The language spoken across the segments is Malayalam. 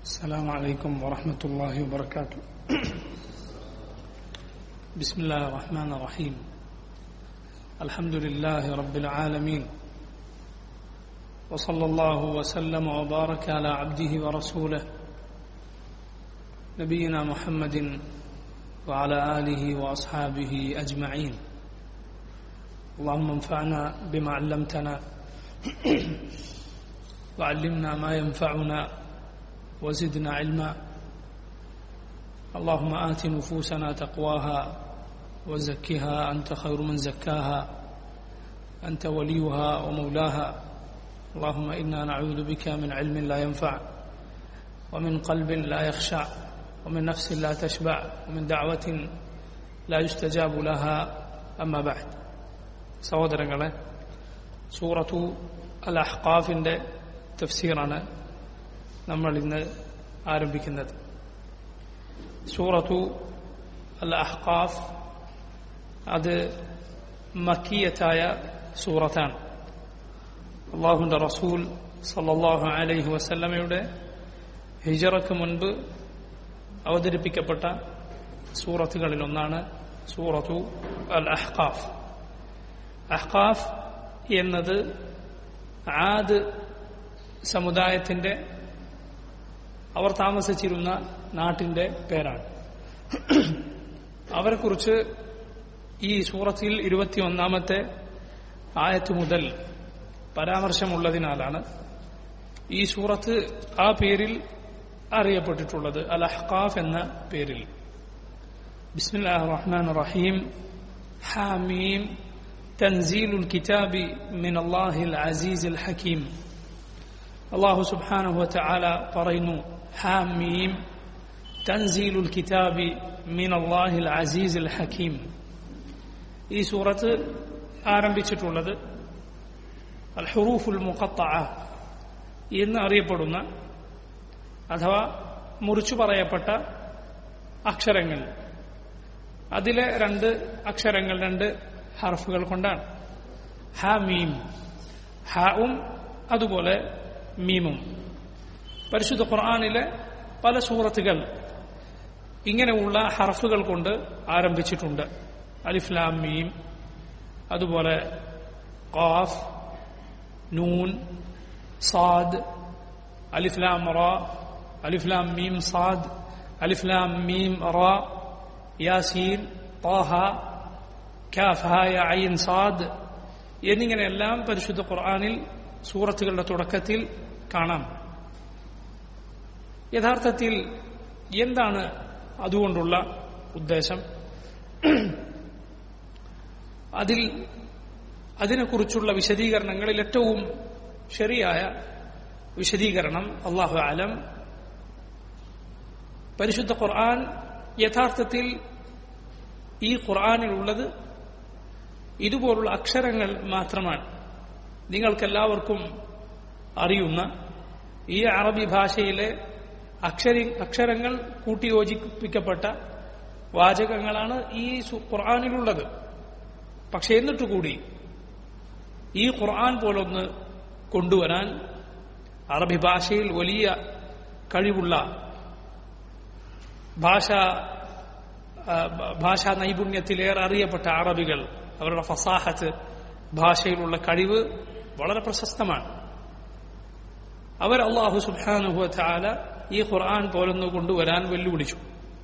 السلام عليكم ورحمة الله وبركاته بسم الله الرحمن الرحيم الحمد لله رب العالمين وصلى الله وسلم وبارك على عبده ورسوله نبينا محمد وعلى آله وأصحابه أجمعين اللهم انفعنا بما علمتنا وعلمنا ما ينفعنا وزدنا علما اللهم آت نفوسنا تقواها وزكها أنت خير من زكاها أنت وليها ومولاها اللهم إنا نعوذ بك من علم لا ينفع ومن قلب لا يخشع ومن نفس لا تشبع ومن دعوة لا يستجاب لها أما بعد സഹോദരങ്ങളെ സൂറത്തു അൽ അഹ്കാഫിൻ്റെ തഫ്സീറാണ് നമ്മൾ ഇന്ന് ആരംഭിക്കുന്നത് സൂറത്തു അൽ അഹ്കാഫ് അത് മക്കിയത്തായ സൂറത്താണ് അള്ളാഹുന്റെ റസൂൽ സല്ലാഹു അലൈഹി വസല്ലമയുടെ ഹിജറക്ക് മുൻപ് അവതരിപ്പിക്കപ്പെട്ട സൂറത്തുകളിൽ ഒന്നാണ് സൂറത്തു അൽ അഹ്കാഫ് അഹ്കാഫ് എന്നത് ആദ് സമുദായത്തിന്റെ അവർ താമസിച്ചിരുന്ന നാട്ടിന്റെ പേരാണ് അവരെക്കുറിച്ച് ഈ സൂറത്തിൽ ഇരുപത്തിയൊന്നാമത്തെ ആയത്ത് മുതൽ പരാമർശമുള്ളതിനാലാണ് ഈ സൂറത്ത് ആ പേരിൽ അറിയപ്പെട്ടിട്ടുള്ളത് അൽ അഹ്കാഫ് എന്ന പേരിൽ ബിസ്മില്ലാഹ് റഹ്മാൻ റഹീം ഹാമീം تنزيل الكتاب من الله العزيز الحكيم الله سبحانه وتعالى പറയുന്നു ഹാമീം تنزيل الكتاب من الله العزيز الحكيم ഈ സൂറത്ത് ആരംഭിച്ചിട്ടുള്ളത് അൽ ഹുറൂഫുൽ മുഖത്തഅ എന്ന് അറിയപ്പെടുന്ന അഥവാ മുറിച്ചു പറയപ്പെട്ട അക്ഷരങ്ങൾ അതിലെ രണ്ട് അക്ഷരങ്ങൾ രണ്ട് ഹർഫുകൾ കൊണ്ടാണ് ഹ മീം ഹാവും അതുപോലെ മീമും പരിശുദ്ധ ഖുർആാനിലെ പല സൂറത്തുകൾ ഇങ്ങനെയുള്ള ഹർഫുകൾ കൊണ്ട് ആരംഭിച്ചിട്ടുണ്ട് അലിഫ്ലാം മീം അതുപോലെ ഖാഫ് നൂൻ സാദ് അലിഫ്ലാം റ അലിഫ്ലാം മീം സാദ് അലിഫ്ലാം മീം റ യാസീൻ താഹ കാഫായ ഐൻ സാദ് എന്നിങ്ങനെയെല്ലാം പരിശുദ്ധ ഖുർആാനിൽ സൂറത്തുകളുടെ തുടക്കത്തിൽ കാണാം യഥാർത്ഥത്തിൽ എന്താണ് അതുകൊണ്ടുള്ള ഉദ്ദേശം അതിൽ അതിനെക്കുറിച്ചുള്ള വിശദീകരണങ്ങളിൽ ഏറ്റവും ശരിയായ വിശദീകരണം അള്ളാഹു ആലം പരിശുദ്ധ ഖുർആൻ യഥാർത്ഥത്തിൽ ഈ ഖുർആാനിലുള്ളത് ഇതുപോലുള്ള അക്ഷരങ്ങൾ മാത്രമാണ് നിങ്ങൾക്കെല്ലാവർക്കും അറിയുന്ന ഈ അറബി ഭാഷയിലെ അക്ഷരി അക്ഷരങ്ങൾ കൂട്ടിയോജിപ്പിക്കപ്പെട്ട വാചകങ്ങളാണ് ഈ ഖുർആാനിലുള്ളത് പക്ഷെ എന്നിട്ടുകൂടി ഈ ഖുർആൻ പോലൊന്ന് കൊണ്ടുവരാൻ അറബി ഭാഷയിൽ വലിയ കഴിവുള്ള ഭാഷ ഭാഷാ നൈപുണ്യത്തിലേറെ അറിയപ്പെട്ട അറബികൾ അവരുടെ ഫസാഹത്ത് ഭാഷയിലുള്ള കഴിവ് വളരെ പ്രശസ്തമാണ് അവർ അള്ളാഹു സുബാനുഹു ചാല ഈ ഖുർആൻ പോലൊന്ന് കൊണ്ടുവരാൻ വെല്ലുവിളിച്ചു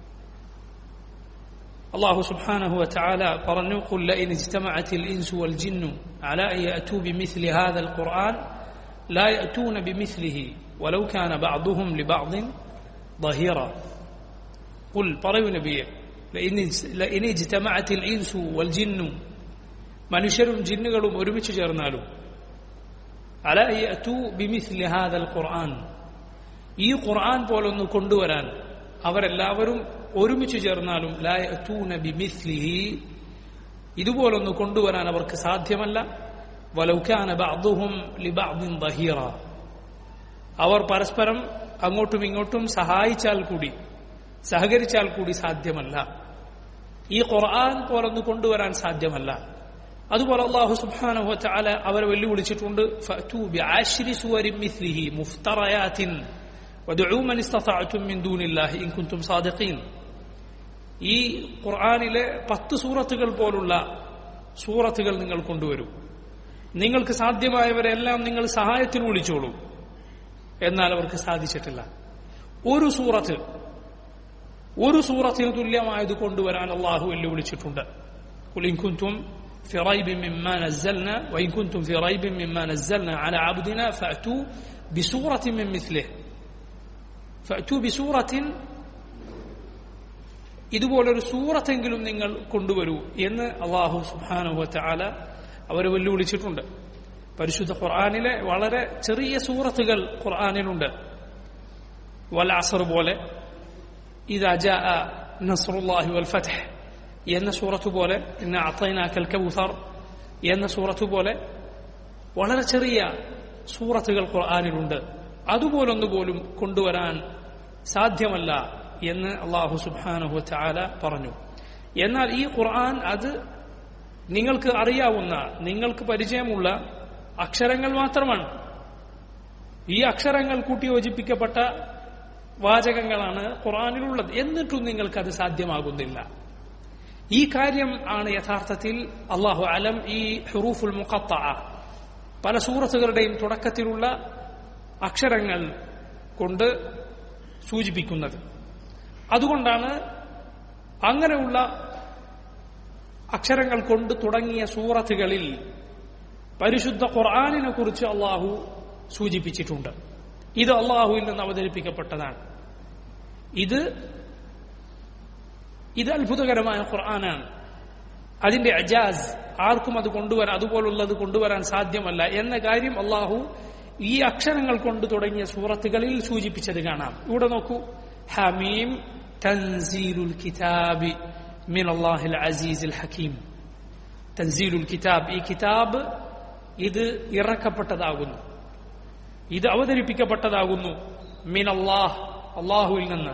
അള്ളാഹു സുബാനഹു ചാല പറഞ്ഞു قل لئن اجتمعت الإنس والجن على أن يأتوا بمثل هذا القرآن لا يأتون بمثله ولو كان بعضهم لبعض ظهيرا قل പറയൂ നബിയെ لئن اجتمعت الإنس والجن മനുഷ്യരും ജിന്നുകളും ഒരുമിച്ച് ചേർന്നാലും അല ബിമിസ്ലി ഹാദൽ ഖുർആൻ ഈ ഖുർആൻ പോലൊന്ന് കൊണ്ടുവരാൻ അവരെല്ലാവരും ഒരുമിച്ച് ചേർന്നാലും ലായൂന ബിമിസ്ലിഹി ഇതുപോലൊന്ന് കൊണ്ടുവരാൻ അവർക്ക് സാധ്യമല്ല വലൗക്കാന ബഅദുഹും ലിബഅദിൻ ദഹീറ അവർ പരസ്പരം അങ്ങോട്ടും ഇങ്ങോട്ടും സഹായിച്ചാൽ കൂടി സഹകരിച്ചാൽ കൂടി സാധ്യമല്ല ഈ ഖുർആൻ പോലൊന്ന് കൊണ്ടുവരാൻ സാധ്യമല്ല അതുപോലെ അള്ളാഹു സുബ്ഹാനഹു വതആല അവരെ വെല്ലുവിളിച്ചിട്ടുണ്ട് ഫഅതു ബിഅശ്രി സുവരിൻ മിസ്ലിഹി മുഫ്തറയാത്തിൻ وادعوا من استطعتم من دون الله إن كنتم صادقين ഈ ഖുർആാനിലെ പത്ത് സൂറത്തുകൾ പോലുള്ള സൂറത്തുകൾ നിങ്ങൾ കൊണ്ടുവരൂ നിങ്ങൾക്ക് സാധ്യമായവരെല്ലാം നിങ്ങൾ സഹായത്തിന് വിളിച്ചോളൂ എന്നാൽ അവർക്ക് സാധിച്ചിട്ടില്ല ഒരു സൂറത്ത് ഒരു സൂറത്തിന് തുല്യമായത് കൊണ്ടുവരാൻ അള്ളാഹു വെല്ലുവിളിച്ചിട്ടുണ്ട് قل إن كنتم في ريب مما نزلنا وإن كنتم في ريب مما نزلنا على عبدنا فأتوا بسورة من مثله فأتوا بسورة ഇതുപോലൊരു സൂറത്തെങ്കിലും നിങ്ങൾ കൊണ്ടുവരൂ എന്ന് അള്ളാഹു സുബാനുഹത്ത ആല അവരെ വെല്ലുവിളിച്ചിട്ടുണ്ട് പരിശുദ്ധ ഖുർആാനിലെ വളരെ ചെറിയ സൂറത്തുകൾ ഖുർആാനിലുണ്ട് വൽ അസർ പോലെ ഇതാ ജാ നസ്റുല്ലാഹി വൽ ഫത്ഹ് എന്ന സൂറത്ത് പോലെ ഇന്ന അത്തൈനാക്കൽ കൗസർ എന്ന സൂറത്ത് പോലെ വളരെ ചെറിയ സൂറത്തുകൾ ഖുർആാനിലുണ്ട് അതുപോലൊന്നുപോലും കൊണ്ടുവരാൻ സാധ്യമല്ല എന്ന് അള്ളാഹു സുബാനഹു ചാല പറഞ്ഞു എന്നാൽ ഈ ഖുർആൻ അത് നിങ്ങൾക്ക് അറിയാവുന്ന നിങ്ങൾക്ക് പരിചയമുള്ള അക്ഷരങ്ങൾ മാത്രമാണ് ഈ അക്ഷരങ്ങൾ കൂട്ടിയോജിപ്പിക്കപ്പെട്ട വാചകങ്ങളാണ് ഖുർആാനിലുള്ളത് എന്നിട്ടും നിങ്ങൾക്കത് സാധ്യമാകുന്നില്ല ഈ കാര്യം ആണ് യഥാർത്ഥത്തിൽ അള്ളാഹു അലം ഈ ഹുറൂഫുൽ മുഖത്ത പല സൂറത്തുകളുടെയും തുടക്കത്തിലുള്ള അക്ഷരങ്ങൾ കൊണ്ട് സൂചിപ്പിക്കുന്നത് അതുകൊണ്ടാണ് അങ്ങനെയുള്ള അക്ഷരങ്ങൾ കൊണ്ട് തുടങ്ങിയ സൂറത്തുകളിൽ പരിശുദ്ധ ഖുർആാനിനെ കുറിച്ച് അള്ളാഹു സൂചിപ്പിച്ചിട്ടുണ്ട് ഇത് അള്ളാഹുവിൽ നിന്ന് അവതരിപ്പിക്കപ്പെട്ടതാണ് ഇത് ഇത് അത്ഭുതകരമായ ഖുർആനാണ് അതിന്റെ അജാസ് ആർക്കും അത് കൊണ്ടുവരാൻ അതുപോലുള്ളത് കൊണ്ടുവരാൻ സാധ്യമല്ല എന്ന കാര്യം അള്ളാഹു ഈ അക്ഷരങ്ങൾ കൊണ്ട് തുടങ്ങിയ സൂറത്തുകളിൽ സൂചിപ്പിച്ചത് കാണാം ഇവിടെ നോക്കൂ ഹമീം തൻസീലുൽ കിതാബി മിൻ അള്ളാഹിൽ അസീസിൽ ഹക്കീം തൻസീലുൽ കിതാബ് ഈ കിതാബ് ഇത് ഇറക്കപ്പെട്ടതാകുന്നു ഇത് അവതരിപ്പിക്കപ്പെട്ടതാകുന്നു മിൻ അള്ളാഹ് അള്ളാഹുവിൽ നിന്ന്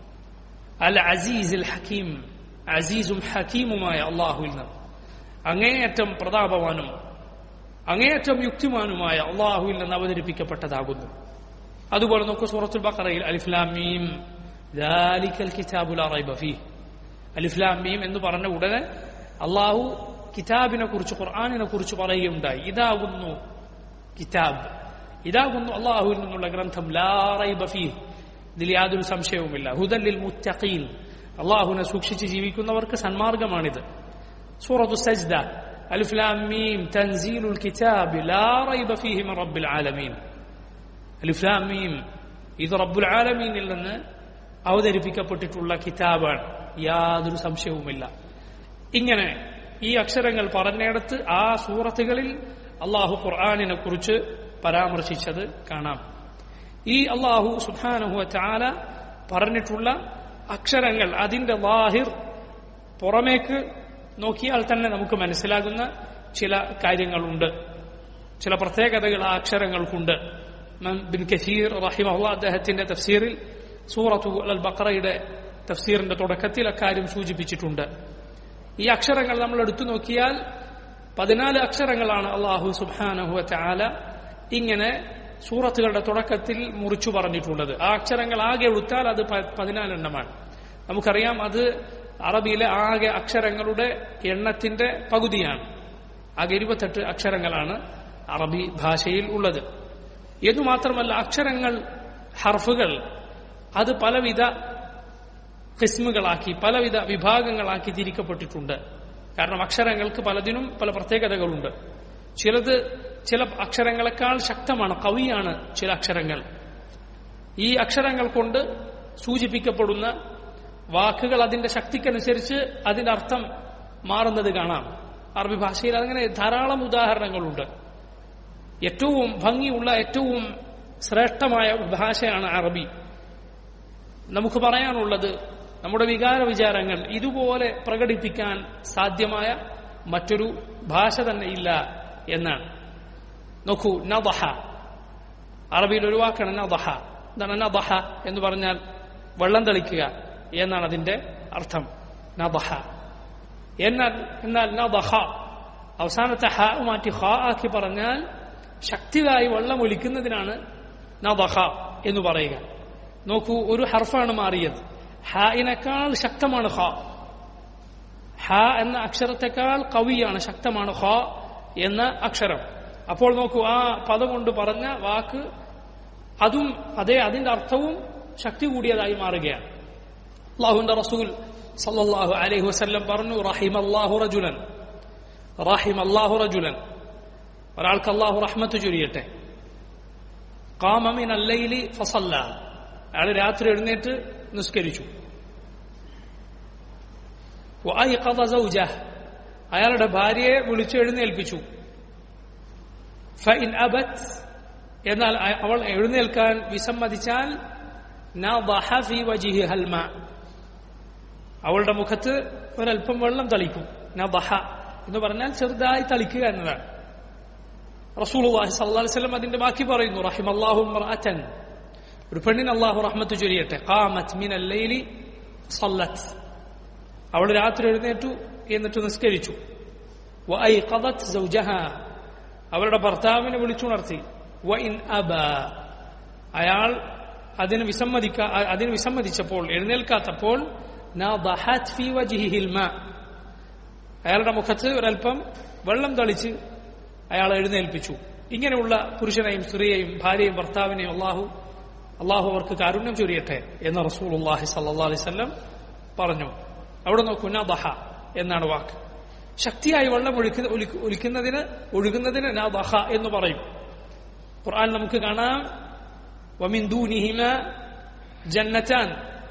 അൽ അസീസിൽ ഹക്കീം അസീസും ഹക്കീമുമായ അള്ളാഹുവിൽ നിന്ന് അങ്ങേയറ്റം പ്രതാപവാനും അങ്ങേയറ്റം യുക്തിമാനുമായ അള്ളാഹുവിൽ നിന്ന് അവതരിപ്പിക്കപ്പെട്ടതാകുന്നു അതുപോലെ നോക്കൂ സൂറത്തുൽ ബഖറയിൽ അലിഫ്ലാമീം ദാലിക്കൽ കിതാബുൽ റൈബ ഫീ അലിഫ്ലാമീം എന്ന് പറഞ്ഞ ഉടനെ അള്ളാഹു കിതാബിനെ കുറിച്ച് ഖുർആാനിനെ കുറിച്ച് പറയുകയുണ്ടായി ഇതാകുന്നു കിതാബ് ഇതാകുന്നു അള്ളാഹുവിൽ നിന്നുള്ള ഗ്രന്ഥം ലാ റൈബ ഫീ ഇതിൽ യാതൊരു സംശയവുമില്ല ഹുദല്ലിൽ മുത്തഖീൻ അള്ളാഹുവിനെ സൂക്ഷിച്ച് ജീവിക്കുന്നവർക്ക് സന്മാർഗമാണിത് സൂറത്തു സജ്ദ അലിഫ് ലാം മീം തൻസീലുൽ കിതാബ് ലാ റൈബ ഫീഹി മിൻ റബ്ബിൽ ആലമീൻ അലിഫ് ലാം മീം ഇത് റബ്ബുൽ ആലമീനിൽ നിന്ന് അവതരിപ്പിക്കപ്പെട്ടിട്ടുള്ള കിതാബാണ് യാതൊരു സംശയവുമില്ല ഇങ്ങനെ ഈ അക്ഷരങ്ങൾ പറഞ്ഞിടത്ത് ആ സൂറത്തുകളിൽ അള്ളാഹു ഖുർആാനിനെ കുറിച്ച് പരാമർശിച്ചത് കാണാം ഈ അള്ളാഹു സുബാനഹു ചാല പറഞ്ഞിട്ടുള്ള അക്ഷരങ്ങൾ അതിന്റെ വാഹിർ പുറമേക്ക് നോക്കിയാൽ തന്നെ നമുക്ക് മനസ്സിലാകുന്ന ചില കാര്യങ്ങളുണ്ട് ചില പ്രത്യേകതകൾ ആ അക്ഷരങ്ങൾക്കുണ്ട് ബിൻ കസീർ റഹിമഹുല്ല അദ്ദേഹത്തിന്റെ തഫ്സീറിൽ സൂറത്തു അൽ ബക്രയുടെ തഫ്സീറിന്റെ തുടക്കത്തിൽ അക്കാര്യം സൂചിപ്പിച്ചിട്ടുണ്ട് ഈ അക്ഷരങ്ങൾ നമ്മൾ എടുത്തു നോക്കിയാൽ പതിനാല് അക്ഷരങ്ങളാണ് അള്ളാഹു സുബാനഹു ചാല ഇങ്ങനെ സൂറത്തുകളുടെ തുടക്കത്തിൽ മുറിച്ചു പറഞ്ഞിട്ടുള്ളത് ആ അക്ഷരങ്ങൾ ആകെ എടുത്താൽ അത് പതിനാലെണ്ണമാണ് നമുക്കറിയാം അത് അറബിയിലെ ആകെ അക്ഷരങ്ങളുടെ എണ്ണത്തിന്റെ പകുതിയാണ് ആകെ ഇരുപത്തെട്ട് അക്ഷരങ്ങളാണ് അറബി ഭാഷയിൽ ഉള്ളത് എന്നു മാത്രമല്ല അക്ഷരങ്ങൾ ഹർഫുകൾ അത് പലവിധ കിസ്മുകളാക്കി പലവിധ വിഭാഗങ്ങളാക്കി തിരിക്കപ്പെട്ടിട്ടുണ്ട് കാരണം അക്ഷരങ്ങൾക്ക് പലതിനും പല പ്രത്യേകതകളുണ്ട് ചിലത് ചില അക്ഷരങ്ങളെക്കാൾ ശക്തമാണ് കവിയാണ് ചില അക്ഷരങ്ങൾ ഈ അക്ഷരങ്ങൾ കൊണ്ട് സൂചിപ്പിക്കപ്പെടുന്ന വാക്കുകൾ അതിന്റെ ശക്തിക്കനുസരിച്ച് അതിന്റെ അർത്ഥം മാറുന്നത് കാണാം അറബി ഭാഷയിൽ അങ്ങനെ ധാരാളം ഉദാഹരണങ്ങളുണ്ട് ഏറ്റവും ഭംഗിയുള്ള ഏറ്റവും ശ്രേഷ്ഠമായ ഭാഷയാണ് അറബി നമുക്ക് പറയാനുള്ളത് നമ്മുടെ വികാര വിചാരങ്ങൾ ഇതുപോലെ പ്രകടിപ്പിക്കാൻ സാധ്യമായ മറ്റൊരു ഭാഷ തന്നെ ഇല്ല എന്നാണ് നോക്കൂ നദഹ അറബിയിൽ ഒരു വാക്കാണ് നദഹ എന്താണ് നദഹ എന്ന് പറഞ്ഞാൽ വെള്ളം തെളിക്കുക എന്നാണ് അതിന്റെ അർത്ഥം നദഹ എന്നാൽ എന്നാൽ നദഹ അവസാനത്തെ ഹ മാറ്റി ഹ ആക്കി പറഞ്ഞാൽ ശക്തിയായി വെള്ളം ഒലിക്കുന്നതിനാണ് നദഹ എന്ന് പറയുക നോക്കൂ ഒരു ഹർഫാണ് മാറിയത് ഹായിനേക്കാൾ ശക്തമാണ് ഖ ഹ എന്ന അക്ഷരത്തെക്കാൾ കവിയാണ് ശക്തമാണ് ഖ എന്ന അക്ഷരം അപ്പോൾ നോക്കൂ ആ പദം കൊണ്ട് പറഞ്ഞ വാക്ക് അതും അതേ അതിന്റെ അർത്ഥവും ശക്തി കൂടിയതായി മാറുകയാണ് അള്ളാഹുന്റെ റസൂൽ സല്ലല്ലാഹു അലൈഹി വസല്ലം പറഞ്ഞു റഹിം അള്ളാഹു റജുലൻ റഹിം അള്ളാഹു റജുലൻ ഒരാൾക്ക് അള്ളാഹു റഹ്മത്ത് ചൊരിയട്ടെ കാമമിൻ അല്ലയിലി ഫസല്ല അയാൾ രാത്രി എഴുന്നേറ്റ് നിസ്കരിച്ചു വഅയ്ഖദ സൗജഹ് അയാളുടെ ഭാര്യയെ വിളിച്ചു എഴുന്നേൽപ്പിച്ചു ഫഇൻ അബത് എന്നാൽ അവൾ എഴുന്നേൽക്കാൻ വിസമ്മതിച്ചാൽ നദഹ ഫീ വജിഹിഹ അൽമ അവളുടെ മുഖത്ത് ഒരല്പം വെള്ളം തളിക്കും നദഹ എന്ന് പറഞ്ഞാൽ ചെറുതായി തളിക്കുക എന്നതാണ് റസൂലുള്ളാഹി സ്വല്ലല്ലാഹു അലൈഹി വസല്ലം അതിന്റെ ബാക്കി പറയുന്നു റഹിമല്ലാഹു ഇംറഅതൻ ഒരു പെണ്ണിന് അള്ളാഹു റഹ്മത്ത് ചൊരിയട്ടെ ഖാമത് മിനൽ ലൈലി സല്ലത്ത് അവൾ രാത്രി എഴുന്നേറ്റു എന്നിട്ട് നിസ്കരിച്ചു വഅയ്ഖദത് സൗജഹ അവളുടെ ഭർത്താവിനെ വിളിച്ചുണർത്തി വഇൻ അബ അയാൾ അതിന് വിസമ്മതിക്ക അതിന് വിസമ്മതിച്ചപ്പോൾ എഴുന്നേൽക്കാത്തപ്പോൾ നദഹത് ഫീ വജ്ഹിഹിൽ മാ അയാളുടെ മുഖത്ത് ഒരല്പം വെള്ളം തളിച്ച് അയാൾ എഴുന്നേൽപ്പിച്ചു ഇങ്ങനെയുള്ള പുരുഷനെയും സ്ത്രീയെയും ഭാര്യയും ഭർത്താവിനെയും അള്ളാഹു അള്ളാഹു അവർക്ക് കാരുണ്യം ചൊരിയട്ടെ എന്ന് റസൂൽ അള്ളാഹി സല്ലാ അലൈവല്ലം പറഞ്ഞു അവിടെ നോക്കൂ നദഹ എന്നാണ് വാക്ക് ശക്തിയായി വെള്ളം ഒഴുക്കുന്ന ഒലിക്കുന്നതിന് ഒഴുകുന്നതിന് നദഹ എന്ന് പറയും ഖുർആൻ നമുക്ക് കാണാം വമിൻ ദൂനിഹിമ ജന്നറ്റാൻ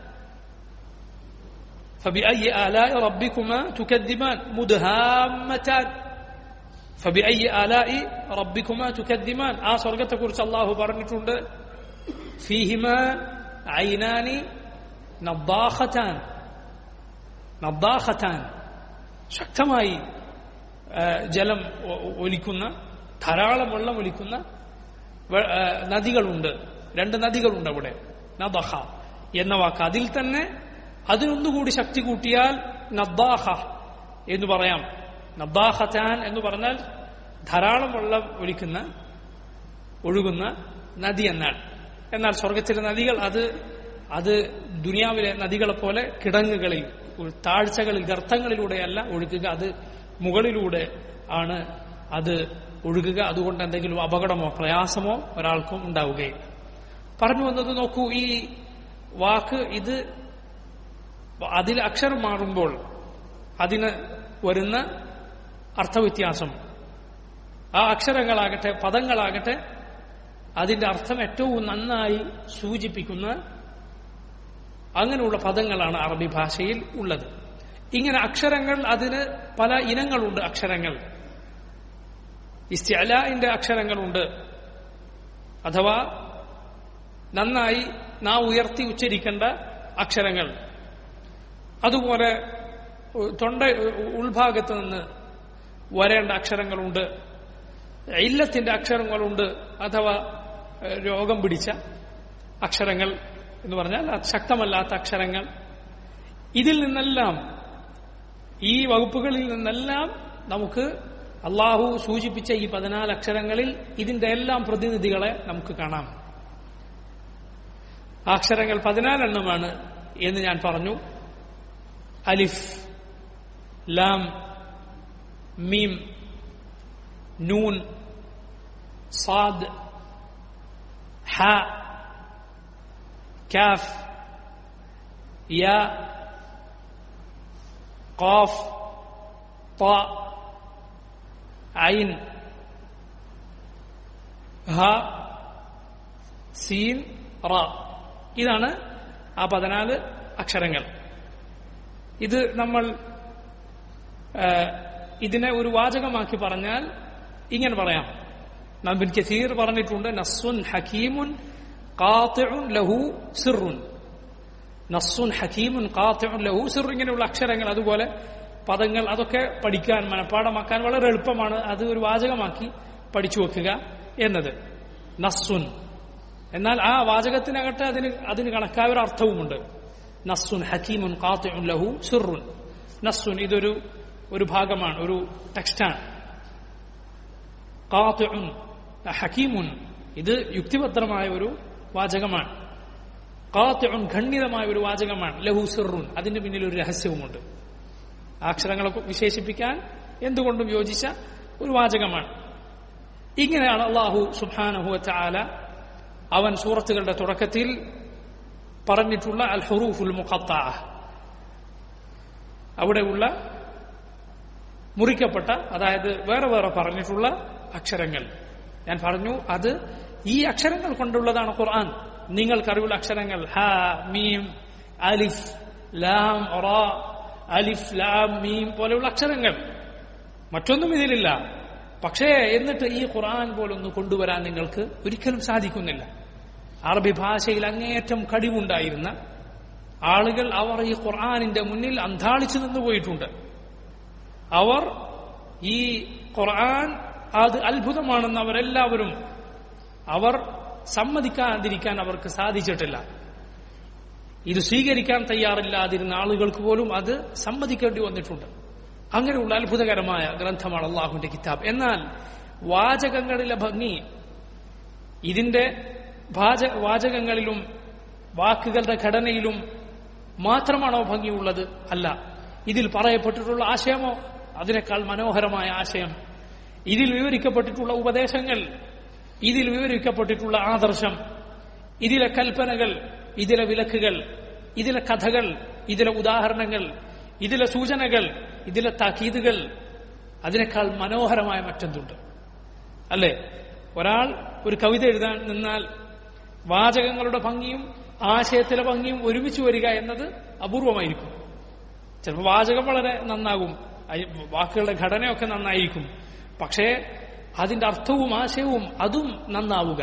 فبأي آلاء ربكما تكذبان مدهامتان فبأي آلاء ربكما تكذبان ആ സ്വർഗത്തെക്കുറിച്ച് അള്ളാഹു പറഞ്ഞിട്ടുണ്ട് ഫീഹിമ ഐനാനി നബ്ബാഖത്താൻ നബ്ബാഖത്താൻ ശക്തമായി ജലം ഒലിക്കുന്ന ധാരാളം വെള്ളം ഒലിക്കുന്ന നദികളുണ്ട് രണ്ട് നദികളുണ്ട് അവിടെ നബഹ എന്ന വാക്ക് അതിൽ തന്നെ അതിനൊന്നുകൂടി ശക്തി കൂട്ടിയാൽ നബ്ബാഹ എന്ന് പറയാം നബ്ബാഹത്താൻ എന്ന് പറഞ്ഞാൽ ധാരാളം വെള്ളം ഒലിക്കുന്ന ഒഴുകുന്ന നദി എന്നാണ് എന്നാൽ സ്വർഗത്തിലെ നദികൾ അത് അത് ദുനിയാവിലെ നദികളെ പോലെ കിടങ്ങുകളിൽ താഴ്ചകളിൽ ഗർത്തങ്ങളിലൂടെയല്ല ഒഴുകുക അത് മുകളിലൂടെ ആണ് അത് ഒഴുകുക അതുകൊണ്ട് എന്തെങ്കിലും അപകടമോ പ്രയാസമോ ഒരാൾക്കും ഉണ്ടാവുകയില്ല പറഞ്ഞു വന്നത് നോക്കൂ ഈ വാക്ക് ഇത് അതിൽ അക്ഷരം മാറുമ്പോൾ അതിന് വരുന്ന അർത്ഥവ്യത്യാസം ആ അക്ഷരങ്ങളാകട്ടെ പദങ്ങളാകട്ടെ അതിന്റെ അർത്ഥം ഏറ്റവും നന്നായി സൂചിപ്പിക്കുന്ന അങ്ങനെയുള്ള പദങ്ങളാണ് അറബി ഭാഷയിൽ ഉള്ളത് ഇങ്ങനെ അക്ഷരങ്ങൾ അതിന് പല ഇനങ്ങളുണ്ട് അക്ഷരങ്ങൾ ഇസ്തിഅലാന്റെ അക്ഷരങ്ങളുണ്ട് അഥവാ നന്നായി നാം ഉയർത്തി ഉച്ചരിക്കേണ്ട അക്ഷരങ്ങൾ അതുപോലെ തൊണ്ട ഉൾഭാഗത്ത് നിന്ന് വരേണ്ട അക്ഷരങ്ങളുണ്ട് ഇല്ലത്തിന്റെ അക്ഷരങ്ങളുണ്ട് അഥവാ രോഗം പിടിച്ച അക്ഷരങ്ങൾ എന്ന് പറഞ്ഞാൽ ശക്തമല്ലാത്ത അക്ഷരങ്ങൾ ഇതിൽ നിന്നെല്ലാം ഈ വകുപ്പുകളിൽ നിന്നെല്ലാം നമുക്ക് അള്ളാഹു സൂചിപ്പിച്ച ഈ പതിനാല് അക്ഷരങ്ങളിൽ ഇതിന്റെ എല്ലാം പ്രതിനിധികളെ നമുക്ക് കാണാം ആ അക്ഷരങ്ങൾ പതിനാലെണ്ണമാണ് എന്ന് ഞാൻ പറഞ്ഞു അലിഫ് ലാം മീം നൂൻ സാദ് ഹ കാഫ് യ قاف طاء عين ഹ സീൻ റ ഇതാണ് ആ പതിനാല് അക്ഷരങ്ങൾ ഇത് നമ്മൾ ഇതിനെ ഒരു വാചകമാക്കി പറഞ്ഞാൽ ഇങ്ങനെ പറയാം നബിൻ കസീർ പറഞ്ഞിട്ടുണ്ട് നസ്സുൻ ഹക്കീമുൻ ഖാത്തിഉൻ ലഹു സിറുൻ നസ്സുൻ ഹക്കീമുൻ ഖാത്തിഉൻ ലഹു സിർ ഇങ്ങനെയുള്ള അക്ഷരങ്ങൾ അതുപോലെ പദങ്ങൾ അതൊക്കെ പഠിക്കാൻ മനഃപ്പാടമാക്കാൻ വളരെ എളുപ്പമാണ് അത് ഒരു വാചകമാക്കി പഠിച്ചു വെക്കുക എന്നത് നസ്സുൻ എന്നാൽ ആ വാചകത്തിനകത്ത് അതിന് അതിന് കണക്കായ ഒരു അർത്ഥവുമുണ്ട് നസ്സുൻ ഹക്കീമുൻ ഖാത്തിഉൻ ലഹു സിറുൻ നസ്സുൻ ഇതൊരു ഒരു ഭാഗമാണ് ഒരു ടെക്സ്റ്റാണ് ഖാത്തിഉൻ ഹക്കീമുൻ ഇത് യുക്തിഭദ്രമായ ഒരു വാചകമാണ് കാത്തിഉൻ ഖണ്ഡിതമായ ഒരു വാചകമാണ് ലഹു സിറുൻ അതിന്റെ പിന്നിൽ ഒരു രഹസ്യവുമുണ്ട് ആ അക്ഷരങ്ങളെ വിശേഷിപ്പിക്കാൻ എന്തുകൊണ്ടും യോജിച്ച ഒരു വാചകമാണ് ഇങ്ങനെയാണ് അള്ളാഹു സുബ്ഹാനഹു ചാല അവൻ സൂറത്തുകളുടെ തുടക്കത്തിൽ പറഞ്ഞിട്ടുള്ള അൽ ഹുറൂഫുൽ മുഖത്ത അവിടെയുള്ള മുറിക്കപ്പെട്ട അതായത് വേറെ വേറെ പറഞ്ഞിട്ടുള്ള അക്ഷരങ്ങൾ ഞാൻ പറഞ്ഞു അത് ഈ അക്ഷരങ്ങൾ കൊണ്ടുള്ളതാണ് ഖുർആൻ നിങ്ങൾക്കറിവുള്ള അക്ഷരങ്ങൾ ഹ മീം അലിഫ് ലാം റ അലിഫ് ലാം മീം പോലെയുള്ള അക്ഷരങ്ങൾ മറ്റൊന്നും ഇതിലില്ല പക്ഷേ എന്നിട്ട് ഈ ഖുർആൻ പോലൊന്ന് കൊണ്ടുവരാൻ നിങ്ങൾക്ക് ഒരിക്കലും സാധിക്കുന്നില്ല അറബി ഭാഷയിൽ അങ്ങേയറ്റം കഴിവുണ്ടായിരുന്ന ആളുകൾ അവർ ഈ ഖുർആാനിന്റെ മുന്നിൽ അന്താളിച്ചു നിന്ന് പോയിട്ടുണ്ട് അവർ ഈ ഖുർആൻ അത് അത്ഭുതമാണെന്ന് അവരെല്ലാവരും അവർ സമ്മതിക്കാതിരിക്കാൻ അവർക്ക് സാധിച്ചിട്ടില്ല ഇത് സ്വീകരിക്കാൻ തയ്യാറില്ലാതിരുന്ന ആളുകൾക്ക് പോലും അത് സമ്മതിക്കേണ്ടി വന്നിട്ടുണ്ട് അങ്ങനെയുള്ള അത്ഭുതകരമായ ഗ്രന്ഥമാണ് അള്ളാഹുവിന്റെ കിതാബ് എന്നാൽ വാചകങ്ങളിലെ ഭംഗി ഇതിന്റെ വാചകങ്ങളിലും വാക്കുകളുടെ ഘടനയിലും മാത്രമാണോ ഭംഗിയുള്ളത് അല്ല ഇതിൽ പറയപ്പെട്ടിട്ടുള്ള ആശയമോ അതിനേക്കാൾ മനോഹരമായ ആശയം ഇതിൽ വിവരിക്കപ്പെട്ടിട്ടുള്ള ഉപദേശങ്ങൾ ഇതിൽ വിവരിക്കപ്പെട്ടിട്ടുള്ള ആദർശം ഇതിലെ കൽപ്പനകൾ ഇതിലെ വിലക്കുകൾ ഇതിലെ കഥകൾ ഇതിലെ ഉദാഹരണങ്ങൾ ഇതിലെ സൂചനകൾ ഇതിലെ താക്കീതുകൾ അതിനേക്കാൾ മനോഹരമായ മറ്റെന്തുണ്ട് അല്ലേ ഒരാൾ ഒരു കവിത എഴുതാൻ നിന്നാൽ വാചകങ്ങളുടെ ഭംഗിയും ആശയത്തിലെ ഭംഗിയും ഒരുമിച്ച് വരിക എന്നത് അപൂർവമായിരിക്കും ചിലപ്പോൾ വാചകം വളരെ നന്നാകും വാക്കുകളുടെ ഘടനയൊക്കെ നന്നായിരിക്കും പക്ഷേ അതിന്റെ അർത്ഥവും ആശയവും അതും നന്നാവുക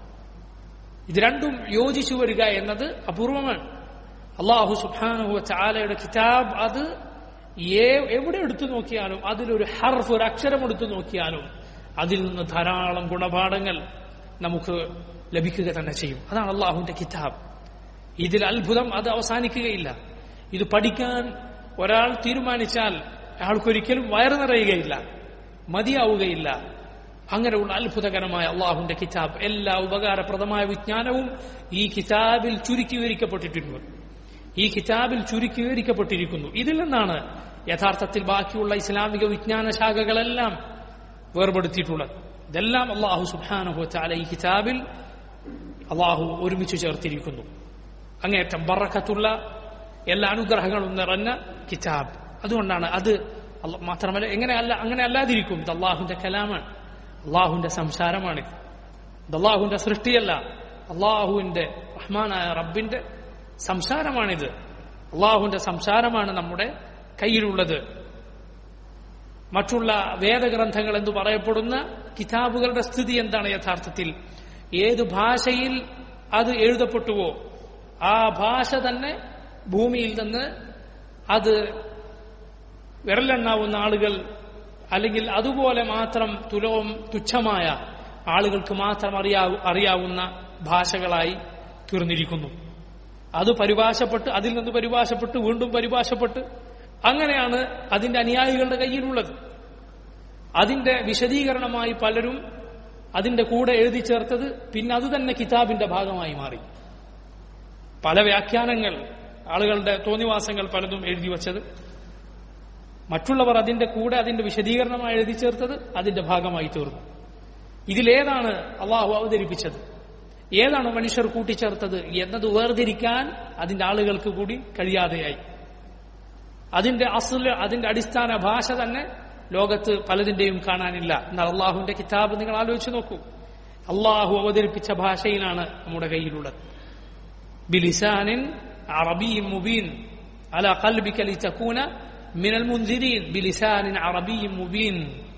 ഇത് രണ്ടും യോജിച്ചു വരിക എന്നത് അപൂർവമാണ് അള്ളാഹു സുബാനുഹു ചാലയുടെ കിതാബ് അത് എവിടെ എടുത്തു നോക്കിയാലും അതിലൊരു ഹർഫ് ഒരു അക്ഷരം എടുത്തു നോക്കിയാലും അതിൽ നിന്ന് ധാരാളം ഗുണപാഠങ്ങൾ നമുക്ക് ലഭിക്കുക തന്നെ ചെയ്യും അതാണ് അള്ളാഹുവിന്റെ കിതാബ് ഇതിൽ അത്ഭുതം അത് അവസാനിക്കുകയില്ല ഇത് പഠിക്കാൻ ഒരാൾ തീരുമാനിച്ചാൽ അയാൾക്കൊരിക്കലും വയറു നിറയുകയില്ല മതിയാവുകയില്ല അങ്ങനെയുള്ള അത്ഭുതകരമായ അള്ളാഹുന്റെ കിതാബ് എല്ലാ ഉപകാരപ്രദമായ വിജ്ഞാനവും ഈ കിതാബിൽ ചുരുക്കി വിവരിക്കപ്പെട്ടിട്ടുണ്ട് ഈ കിതാബിൽ ചുരുക്കി വിവരിക്കപ്പെട്ടിരിക്കുന്നു ഇതിൽ നിന്നാണ് യഥാർത്ഥത്തിൽ ബാക്കിയുള്ള ഇസ്ലാമിക വിജ്ഞാന ശാഖകളെല്ലാം വേർപെടുത്തിയിട്ടുള്ളത് ഇതെല്ലാം അള്ളാഹു സുബാനുഹു ചാല ഈ കിതാബിൽ അള്ളാഹു ഒരുമിച്ച് ചേർത്തിരിക്കുന്നു അങ്ങേറ്റം ബറക്കത്തുള്ള എല്ലാ അനുഗ്രഹങ്ങളും നിറഞ്ഞ കിതാബ് അതുകൊണ്ടാണ് അത് മാത്രമല്ല എങ്ങനെ അല്ല അങ്ങനെ അല്ലാതിരിക്കും ഇത് അള്ളാഹുന്റെ കലാമാണ് അള്ളാഹുവിന്റെ സംസാരമാണിത് ഇത് അള്ളാഹുവിന്റെ സൃഷ്ടിയല്ല അള്ളാഹുവിന്റെ റഹ്മാനായ റബ്ബിന്റെ സംസാരമാണിത് അള്ളാഹുവിന്റെ സംസാരമാണ് നമ്മുടെ കയ്യിലുള്ളത് മറ്റുള്ള വേദഗ്രന്ഥങ്ങൾ എന്ന് പറയപ്പെടുന്ന കിതാബുകളുടെ സ്ഥിതി എന്താണ് യഥാർത്ഥത്തിൽ ഏത് ഭാഷയിൽ അത് എഴുതപ്പെട്ടുവോ ആ ഭാഷ തന്നെ ഭൂമിയിൽ നിന്ന് അത് വിരലെണ്ണാവുന്ന ആളുകൾ അല്ലെങ്കിൽ അതുപോലെ മാത്രം തുലവും തുച്ഛമായ ആളുകൾക്ക് മാത്രം അറിയാ അറിയാവുന്ന ഭാഷകളായി തീർന്നിരിക്കുന്നു അത് പരിഭാഷപ്പെട്ട് അതിൽ നിന്ന് പരിഭാഷപ്പെട്ട് വീണ്ടും പരിഭാഷപ്പെട്ട് അങ്ങനെയാണ് അതിന്റെ അനുയായികളുടെ കയ്യിലുള്ളത് അതിന്റെ വിശദീകരണമായി പലരും അതിന്റെ കൂടെ എഴുതി ചേർത്തത് പിന്നെ അത് തന്നെ കിതാബിന്റെ ഭാഗമായി മാറി പല വ്യാഖ്യാനങ്ങൾ ആളുകളുടെ തോന്നിവാസങ്ങൾ പലതും എഴുതി വച്ചത് മറ്റുള്ളവർ അതിന്റെ കൂടെ അതിന്റെ വിശദീകരണമായി എഴുതി ചേർത്തത് അതിന്റെ ഭാഗമായി തീർന്നു ഇതിലേതാണ് അള്ളാഹു അവതരിപ്പിച്ചത് ഏതാണ് മനുഷ്യർ കൂട്ടിച്ചേർത്തത് എന്നത് വേർതിരിക്കാൻ അതിന്റെ ആളുകൾക്ക് കൂടി കഴിയാതെയായി അതിന്റെ അസുല് അതിന്റെ അടിസ്ഥാന ഭാഷ തന്നെ ലോകത്ത് പലതിന്റെയും കാണാനില്ല എന്നാൽ അള്ളാഹുവിന്റെ കിതാബ് നിങ്ങൾ ആലോചിച്ച് നോക്കൂ അള്ളാഹു അവതരിപ്പിച്ച ഭാഷയിലാണ് നമ്മുടെ കയ്യിലുള്ളത് ബിലിസാനിൻ അറബി മുബീൻ അല ഖൽബിക ലിതകൂന മിനൽ മുൻസിരീൻ ബിലിസാനിൻ അറബി മുബീൻ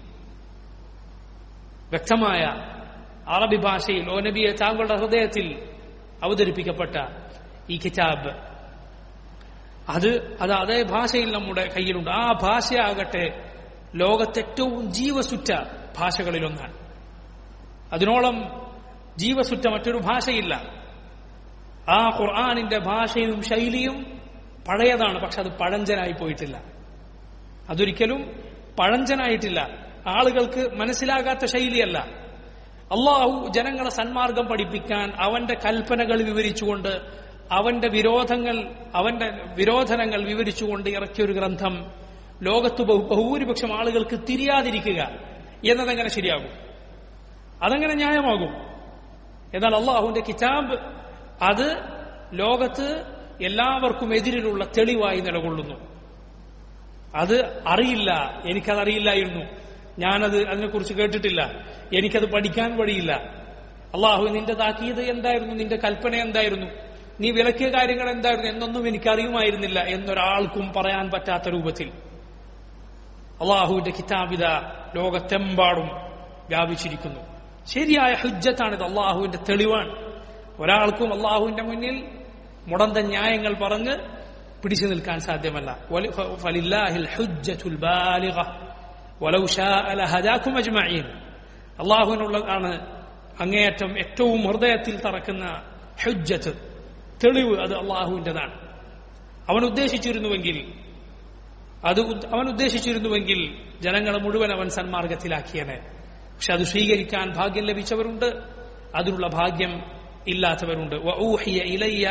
വ്യക്തമായ അറബി ഭാഷയിൽ ഓ നബിയെ താങ്കളുടെ ഹൃദയത്തിൽ അവതരിപ്പിക്കപ്പെട്ട ഈ കിതാബ് അത് അത് അതേ ഭാഷയിൽ നമ്മുടെ കയ്യിലുണ്ട് ആ ഭാഷയാകട്ടെ ലോകത്തേറ്റവും ജീവസുറ്റ ഭാഷകളിലൊന്നാണ് അതിനോളം ജീവസുറ്റ മറ്റൊരു ഭാഷയില്ല ആ ഖുർആാനിന്റെ ഭാഷയും ശൈലിയും പഴയതാണ് പക്ഷെ അത് പഴഞ്ചനായി പോയിട്ടില്ല അതൊരിക്കലും പഴഞ്ചനായിട്ടില്ല ആളുകൾക്ക് മനസ്സിലാകാത്ത ശൈലിയല്ല അള്ളാഹു ജനങ്ങളെ സന്മാർഗം പഠിപ്പിക്കാൻ അവന്റെ കൽപ്പനകൾ വിവരിച്ചുകൊണ്ട് അവന്റെ വിരോധങ്ങൾ അവന്റെ വിരോധനങ്ങൾ വിവരിച്ചുകൊണ്ട് ഇറക്കിയ ഒരു ഗ്രന്ഥം ലോകത്ത് ബഹു- ബഹുഭൂരിപക്ഷം ആളുകൾക്ക് തിരിയാതിരിക്കുക എന്നതെങ്ങനെ ശരിയാകും അതെങ്ങനെ ന്യായമാകും എന്നാൽ അള്ളാഹുവിന്റെ കിതാബ് അത് ലോകത്ത് എല്ലാവർക്കും എതിരിലുള്ള തെളിവായി നിലകൊള്ളുന്നു അത് അറിയില്ല എനിക്കതറിയില്ലായിരുന്നു ഞാനത് അതിനെക്കുറിച്ച് കേട്ടിട്ടില്ല എനിക്കത് പഠിക്കാൻ വഴിയില്ല അള്ളാഹു നിന്റെ താക്കീത് എന്തായിരുന്നു നിന്റെ കൽപ്പന എന്തായിരുന്നു നീ വിലക്കിയ കാര്യങ്ങൾ എന്തായിരുന്നു എന്നൊന്നും എനിക്കറിയുമായിരുന്നില്ല എന്നൊരാൾക്കും പറയാൻ പറ്റാത്ത രൂപത്തിൽ അള്ളാഹുവിന്റെ കിതാബിത ലോകത്തെമ്പാടും വ്യാപിച്ചിരിക്കുന്നു ശരിയായ ഹുജ്ജത്താണിത് അള്ളാഹുവിന്റെ തെളിവാണ് ഒരാൾക്കും അള്ളാഹുവിന്റെ മുന്നിൽ മുടന്ത ന്യായങ്ങൾ പറഞ്ഞ് പിടിച്ചു നിൽക്കാൻ സാധ്യമല്ല വലി- ഫ- ഫലില്ലാഹിൽ ഹുജ്ജത്തുൽ ബാലിഗ. വലൗ ശാഅ ലഹദാക്കും അജ്മഈൻ. അള്ളാഹുവിനുള്ളതാണ് അങ്ങേയറ്റം ഏറ്റവും ഹൃദയത്തിൽ തറക്കുന്ന ഹുജ്ജത്ത് തെളിവ് അത് അള്ളാഹുവിൻ്റെതാണ് അവൻ ഉദ്ദേശിച്ചിരുന്നുവെങ്കിൽ അത് ഉദ്- അവൻ ഉദ്ദേശിച്ചിരുന്നുവെങ്കിൽ ജനങ്ങളെ മുഴുവൻ അവൻ സന്മാർഗത്തിലാക്കിയനെ പക്ഷെ അത് സ്വീകരിക്കാൻ ഭാഗ്യം ലഭിച്ചവരുണ്ട് അതിനുള്ള ഭാഗ്യം ഇല്ലാത്തവരുണ്ട് വഊഹിയ ഇലയ്യ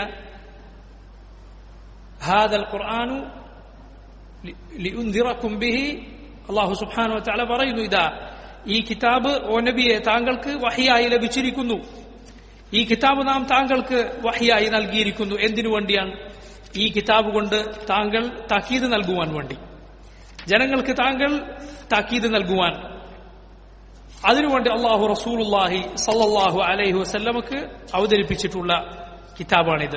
هذا القرآن ലിഉൻദിറക്കും ബിഹി അള്ളാഹു സുബ്ഹാനഹു വതആല പറയുന്നു ഇതാ ഈ കിതാബ് ഓ നബിയെ താങ്കൾക്ക് വഹിയായി ലഭിച്ചിരിക്കുന്നു ഈ കിതാബ് നാം താങ്കൾക്ക് വഹിയായി നൽകിയിരിക്കുന്നു എന്തിനു വേണ്ടിയാണ് ഈ കിതാബ് കൊണ്ട് താങ്കൾ താക്കീത് നൽകുവാൻ വേണ്ടി ജനങ്ങൾക്ക് താങ്കൾ താക്കീത് നൽകുവാൻ അതിനുവേണ്ടി അള്ളാഹു റസൂലുള്ളാഹി സല്ലല്ലാഹു അലൈഹി വസല്ലമക്ക് അവതരിപ്പിച്ചിട്ടുള്ള കിതാബാണിത്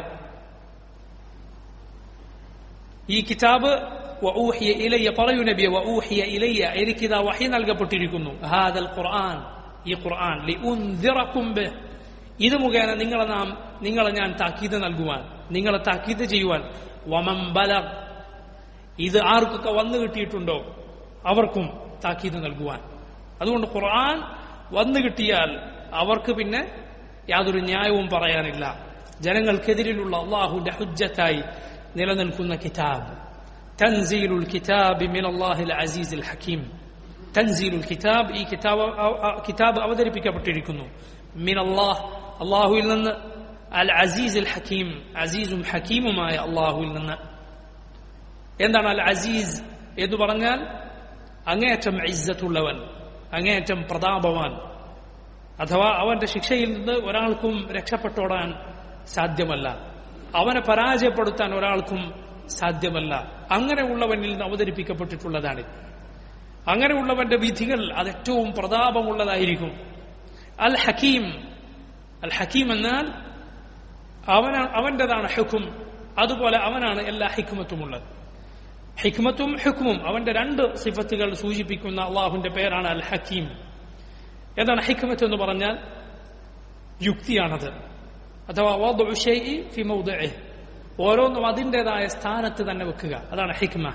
ഈ കിതാബ് വഊഹിയ ഇലയ്യ പറയൂ നബിയെ വഊഹിയ ഇലയ്യ എനിക്കിതാ വഹി നൽകപ്പെട്ടിരിക്കുന്നു ഹാദൽ ഖുർആൻ ഈ ഖുർആൻ ലിഉൻദിറക്കും ബിഹ് ഇത് മുഖേന നിങ്ങളെ നാം നിങ്ങളെ ഞാൻ താക്കീത് നൽകുവാൻ നിങ്ങളെ താക്കീത് ചെയ്യുവാൻ വമൻ ബലഗ് ഇത് ആർക്കൊക്കെ വന്നു കിട്ടിയിട്ടുണ്ടോ അവർക്കും താക്കീത് നൽകുവാൻ അതുകൊണ്ട് ഖുർആൻ വന്നു കിട്ടിയാൽ അവർക്ക് പിന്നെ യാതൊരു ന്യായവും പറയാനില്ല ജനങ്ങൾക്കെതിരിലുള്ള അള്ളാഹുവിന്റെ ഹുജ്ജത്തായി നിലനിൽക്കുന്ന കിതാബ് തൻസീലുൽ കിതാബ് മിൻ അല്ലാഹിൽ അസീസിൽ ഹക്കീം തൻസീലുൽ കിതാബ് ഈ കിതാബ് അവ- അവ- കിതാബ് അവതരിപ്പിക്കപ്പെട്ടിരിക്കുന്നു മിൻ അല്ലാഹ് അള്ളാഹുവിൽ നിന്ന് അൽ അസീസ് ഹക്കീം അസീസും ഹക്കീമുമായ അള്ളാഹുവിൽ നിന്ന് എന്താണ് അൽ അസീസ് എന്ന് പറഞ്ഞാൽ അങ്ങേയറ്റം ഇസ്സത്തുള്ളവൻ അങ്ങേയറ്റം പ്രതാപവാൻ അഥവാ അവന്റെ ശിക്ഷയിൽ നിന്ന് ഒരാൾക്കും രക്ഷപ്പെട്ടോടാൻ സാധ്യമല്ല അവനെ പരാജയപ്പെടുത്താൻ ഒരാൾക്കും സാധ്യമല്ല അങ്ങനെയുള്ളവനിൽ നിന്ന് അവതരിപ്പിക്കപ്പെട്ടിട്ടുള്ളതാണ് അങ്ങനെയുള്ളവന്റെ വിധികൾ അത് ഏറ്റവും പ്രതാപമുള്ളതായിരിക്കും അൽ ഹക്കീം അൽ ഹക്കീം എന്നാൽ അവന അവന്റേതാണ് ഹുക്കും അതുപോലെ അവനാണ് എല്ലാ ഹിക്മത്തുമുള്ളത് ഹിക്മത്തും ഹുക്കുമും അവന്റെ രണ്ട് സിഫത്തുകൾ സൂചിപ്പിക്കുന്ന അള്ളാഹുവിന്റെ പേരാണ് അൽ ഹക്കീം എന്താണ് ഹിക്മത്ത് എന്ന് പറഞ്ഞാൽ യുക്തിയാണത് അഥവാ വദ്ഉ ശൈഇ ഫി മൗദിഇഹ്. ഓരോന്നും അതിൻ്റെതായ സ്ഥാനത്ത് തന്നെ വെക്കുക അതാണ് ഹിക്മ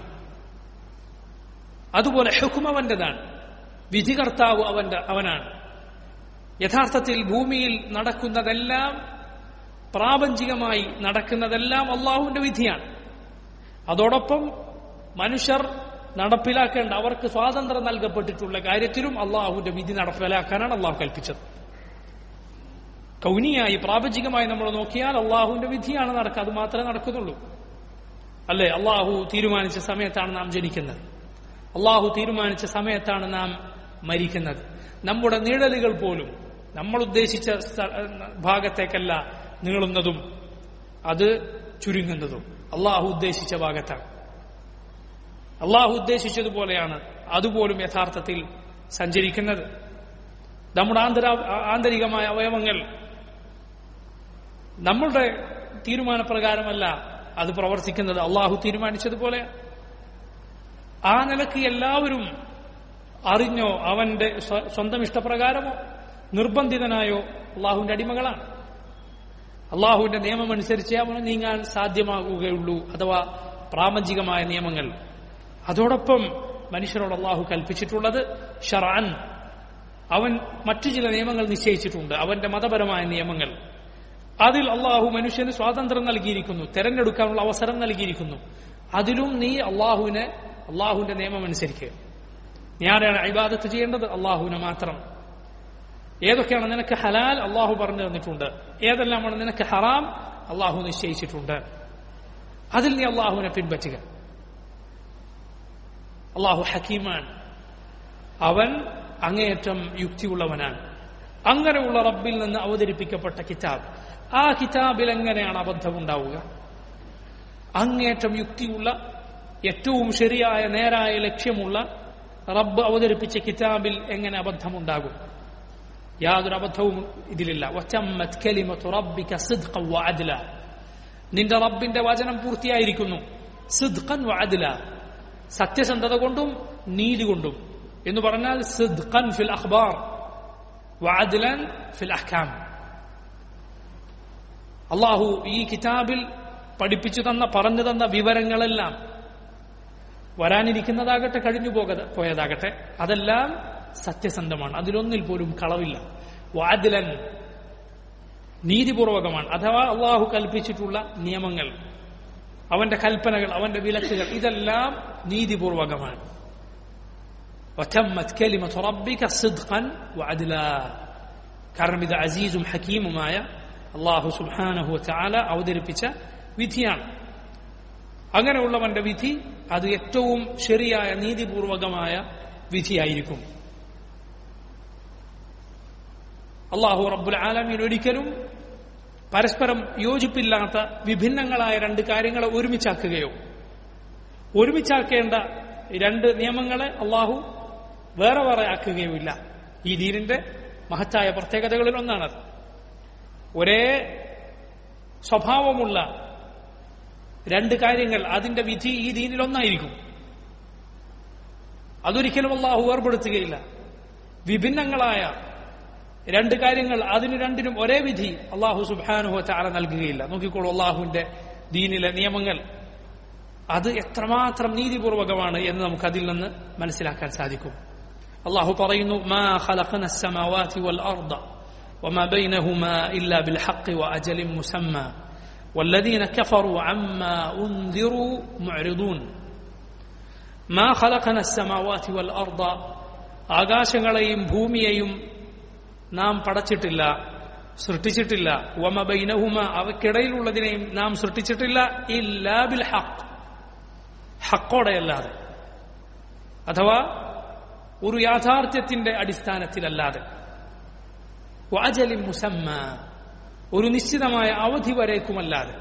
അതുപോലെ ഹുക്കും അവന്റേതാണ് വിധികർത്താവ് അവന്റെ അവനാണ് യഥാർത്ഥത്തിൽ ഭൂമിയിൽ നടക്കുന്നതെല്ലാം പ്രാപഞ്ചികമായി നടക്കുന്നതെല്ലാം അള്ളാഹുവിന്റെ വിധിയാണ് അതോടൊപ്പം മനുഷ്യർ നടപ്പിലാക്കേണ്ട അവർക്ക് സ്വാതന്ത്ര്യം നൽകപ്പെട്ടിട്ടുള്ള കാര്യത്തിലും അള്ളാഹുവിന്റെ വിധി നടപ്പിലാക്കാനാണ് അള്ളാഹു കൽപ്പിച്ചത് കൗനിയായി പ്രാപഞ്ചികമായി നമ്മൾ നോക്കിയാൽ അള്ളാഹുവിന്റെ വിധിയാണ് നടക്കുക അത് മാത്രമേ നടക്കുന്നുള്ളൂ അല്ലേ അള്ളാഹു തീരുമാനിച്ച സമയത്താണ് നാം ജനിക്കുന്നത് അള്ളാഹു തീരുമാനിച്ച സമയത്താണ് നാം മരിക്കുന്നത് നമ്മുടെ നിഴലുകൾ പോലും നമ്മൾ ഉദ്ദേശിച്ച സ്ഥ- ഭാഗത്തേക്കല്ല നീളുന്നതും അത് ചുരുങ്ങുന്നതും അള്ളാഹു ഉദ്ദേശിച്ച ഭാഗത്താണ് അള്ളാഹു ഉദ്ദേശിച്ചതുപോലെയാണ് അതുപോലും യഥാർത്ഥത്തിൽ സഞ്ചരിക്കുന്നത് നമ്മുടെ ആന്തര ആന്തരികമായ അവയവങ്ങൾ നമ്മളുടെ തീരുമാനപ്രകാരമല്ല അത് പ്രവർത്തിക്കുന്നത് അള്ളാഹു തീരുമാനിച്ചതുപോലെ ആ നിലക്ക് എല്ലാവരും അറിഞ്ഞോ അവന്റെ സ്വ- സ്വന്തം ഇഷ്ടപ്രകാരമോ നിർബന്ധിതനായോ അള്ളാഹുവിന്റെ അടിമകളാണ് അള്ളാഹുവിന്റെ നിയമം അനുസരിച്ച് അവന് നീങ്ങാൻ സാധ്യമാകുകയുള്ളൂ അഥവാ പ്രാപഞ്ചികമായ നിയമങ്ങൾ അതോടൊപ്പം മനുഷ്യരോട് അള്ളാഹു കൽപ്പിച്ചിട്ടുള്ളത് ഷറാൻ അവൻ മറ്റു ചില നിയമങ്ങൾ നിശ്ചയിച്ചിട്ടുണ്ട് അവന്റെ മതപരമായ നിയമങ്ങൾ അതിൽ അള്ളാഹു മനുഷ്യന് സ്വാതന്ത്ര്യം നൽകിയിരിക്കുന്നു തെരഞ്ഞെടുക്കാനുള്ള അവസരം നൽകിയിരിക്കുന്നു അതിലും നീ അള്ളാഹുവിനെ അള്ളാഹുവിന്റെ നിയമം അനുസരിക്കുക നീ ആരെയാണ് ഇബാദത്ത് ചെയ്യേണ്ടത് അള്ളാഹുവിനെ മാത്രം ഏതൊക്കെയാണ് നിനക്ക് ഹലാൽ അള്ളാഹു പറഞ്ഞു തന്നിട്ടുണ്ട് ഏതെല്ലാമാണ് നിനക്ക് ഹറാം അള്ളാഹു നിശ്ചയിച്ചിട്ടുണ്ട് അതിൽ നീ അള്ളാഹുവിനെ പിൻപറ്റുക അള്ളാഹു ഹക്കീമാണ് അവൻ അങ്ങേയറ്റം യുക്തിയുള്ളവനാണ് അങ്ങനെയുള്ള റബ്ബിൽ നിന്ന് അവതരിപ്പിക്കപ്പെട്ട കിതാബ് ആ കിതാബിൽ എങ്ങനെയാണ് അബദ്ധമുണ്ടാവുക അങ്ങേറ്റം യുക്തിയുള്ള ഏറ്റവും ശരിയായ നേരായ ലക്ഷ്യമുള്ള റബ്ബ് അവതരിപ്പിച്ച കിതാബിൽ എങ്ങനെ അബദ്ധമുണ്ടാകും യാതൊരു അബദ്ധവും ഇതിലില്ല വച്ചമ്മത് കലിമത്തു റബ്ബിക സിദ്ഖൻ വഅദ്ല നിന്റെ റബ്ബിന്റെ വചനം പൂർത്തിയായിരിക്കുന്നു സിദ്ഖൻ വഅദ്ല സത്യസന്ധത കൊണ്ടും നീതി കൊണ്ടും എന്ന് പറഞ്ഞാൽ സിദ്ഖൻ ഫിൽ അഖ്ബാർ വഅദ്ലൻ ഫിൽ അഹ്കാം അള്ളാഹു ഈ കിതാബിൽ പഠിപ്പിച്ചു തന്ന പറഞ്ഞു തന്ന വിവരങ്ങളെല്ലാം വരാനിരിക്കുന്നതാകട്ടെ കഴിഞ്ഞു പോക പോയതാകട്ടെ അതെല്ലാം സത്യസന്ധമാണ് അതിലൊന്നിൽ പോലും കളവില്ല വാദിലൻ നീതിപൂർവകമാണ് അഥവാ അള്ളാഹു കൽപ്പിച്ചിട്ടുള്ള നിയമങ്ങൾ അവന്റെ കൽപ്പനകൾ അവന്റെ വിലക്കുകൾ ഇതെല്ലാം നീതിപൂർവകമാണ് وتمت كلمة ربك صدقا وعدلا കാരണം ഇത് അസീസും ഹക്കീമുമായ അള്ളാഹു സുബാനഹു ചാല അവതരിപ്പിച്ച വിധിയാണ് അങ്ങനെയുള്ളവന്റെ വിധി അത് ഏറ്റവും ശരിയായ നീതിപൂർവകമായ വിധിയായിരിക്കും അള്ളാഹു റബ്ബുൽ ആലമീൻ ഒരിക്കലും പരസ്പരം യോജിപ്പില്ലാത്ത വിഭിന്നങ്ങളായ രണ്ട് കാര്യങ്ങളെ ഒരുമിച്ചാക്കുകയോ ഒരുമിച്ചാക്കേണ്ട രണ്ട് നിയമങ്ങളെ അള്ളാഹു വേറെ വേറെ ആക്കുകയോ ഇല്ല ഈ ദീനിന്റെ മഹത്തായ പ്രത്യേകതകളിൽ ഒന്നാണത് ഒരേ സ്വഭാവമുള്ള രണ്ട് കാര്യങ്ങൾ അതിന്റെ വിധി ഈ ദീനിൽ ഒന്നായിരിക്കും അതൊരിക്കലും അള്ളാഹു വേർപെടുത്തുകയില്ല വിഭിന്നങ്ങളായ രണ്ട് കാര്യങ്ങൾ അതിന് രണ്ടിനും ഒരേ വിധി അള്ളാഹു സുബാനുഹ ചാല നൽകുകയില്ല നോക്കിക്കോളൂ അള്ളാഹുവിന്റെ ദീനിലെ നിയമങ്ങൾ അത് എത്രമാത്രം നീതിപൂർവകമാണ് എന്ന് നമുക്ക് അതിൽ നിന്ന് മനസ്സിലാക്കാൻ സാധിക്കും അള്ളാഹു പറയുന്നു മാ ഖലഖന السماوات والأرض وما بينهما إلا بالحق وأجل مسمى والذين كفروا عما أنذروا معرضون ما خلقنا السماوات والأرض ആകാശങ്ങളെയും ഭൂമിയെയും നാം പടച്ചിട്ടില്ല സൃഷ്ടിച്ചിട്ടില്ല വമ ബൈനഹുമ അവക്കിടയിലുള്ളതിനെയും നാം സൃഷ്ടിച്ചിട്ടില്ല ഇല്ലാ ബിൽ ഹക്ക് ഹക്കോടെയല്ലാതെ അഥവാ ഒരു യാഥാർത്ഥ്യത്തിന്റെ അടിസ്ഥാനത്തിലല്ലാതെ വാജലി മുസമ്മ ഒരു നിശ്ചിതമായ അവധി വരേക്കുമല്ലാതെ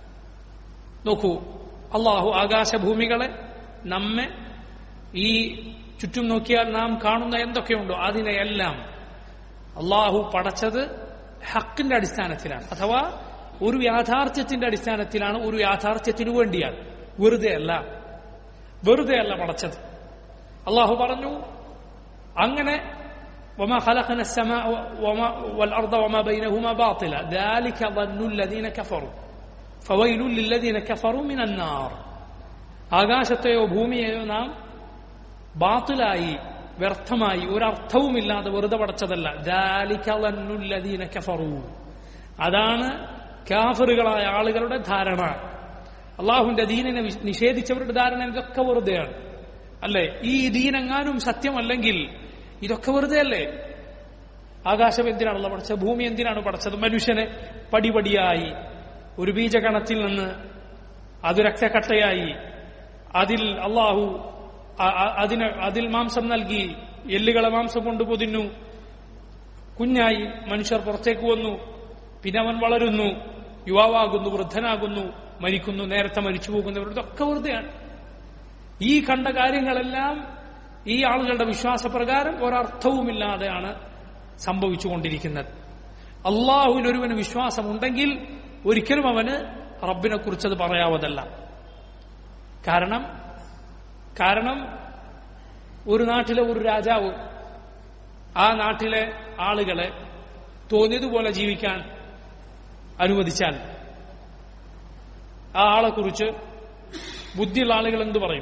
നോക്കൂ അള്ളാഹു ആകാശഭൂമികളെ നമ്മെ ഈ ചുറ്റും നോക്കിയാൽ നാം കാണുന്ന എന്തൊക്കെയുണ്ടോ അതിനെയെല്ലാം അള്ളാഹു പടച്ചത് ഹക്കിന്റെ അടിസ്ഥാനത്തിലാണ് അഥവാ ഒരു യാഥാർത്ഥ്യത്തിന്റെ അടിസ്ഥാനത്തിലാണ് ഒരു യാഥാർത്ഥ്യത്തിനു വേണ്ടിയാണ് വെറുതെ അല്ല വെറുതെ അല്ല പടച്ചത് അള്ളാഹു പറഞ്ഞു അങ്ങനെ وما خلقنا السماء وما والأرض وما بينهما باطلا ذلك ظن الذين كفروا فويل للذين كفروا من النار ആകാശത്തെയോ ഭൂമിയെയോ നാം ബാത്തിലായി വ്യർത്ഥമായി ഒരർത്ഥവുമില്ലാതെ വെറുതെ പടച്ചതല്ല ദാലിക്കലീന കഫറു അതാണ് കാഫറുകളായ ആളുകളുടെ ധാരണ അള്ളാഹുവിന്റെ ദീനിനെ നിഷേധിച്ചവരുടെ ധാരണ ഇതൊക്കെ വെറുതെയാണ് അല്ലെ ഈ ദീനെങ്ങാനും സത്യമല്ലെങ്കിൽ ഇതൊക്കെ വെറുതെ അല്ലേ ആകാശം എന്തിനാണല്ലോ പഠിച്ചത് ഭൂമി എന്തിനാണ് പഠിച്ചത് മനുഷ്യനെ പടിപടിയായി ഒരു ബീജഗണത്തിൽ നിന്ന് അത് രക്തക്കട്ടയായി അതിൽ അള്ളാഹു അതിന് അതിൽ മാംസം നൽകി എല്ലുകളെ മാംസം കൊണ്ട് പൊതിഞ്ഞു കുഞ്ഞായി മനുഷ്യർ പുറത്തേക്ക് വന്നു പിന്നെ അവൻ വളരുന്നു യുവാവാകുന്നു വൃദ്ധനാകുന്നു മരിക്കുന്നു നേരത്തെ മരിച്ചു പോകുന്നവർ ഇതൊക്കെ വെറുതെയാണ് ഈ കണ്ട കാര്യങ്ങളെല്ലാം ഈ ആളുകളുടെ വിശ്വാസപ്രകാരം ഒരർത്ഥവുമില്ലാതെയാണ് സംഭവിച്ചുകൊണ്ടിരിക്കുന്നത് അള്ളാഹുവിനൊരുവന് വിശ്വാസമുണ്ടെങ്കിൽ ഒരിക്കലും അവന് റബ്ബിനെ കുറിച്ചത് പറയാവതല്ല കാരണം കാരണം ഒരു നാട്ടിലെ ഒരു രാജാവ് ആ നാട്ടിലെ ആളുകളെ തോന്നിയതുപോലെ ജീവിക്കാൻ അനുവദിച്ചാൽ ആ ആളെക്കുറിച്ച് ബുദ്ധിയുള്ള ആളുകൾ എന്തു പറയും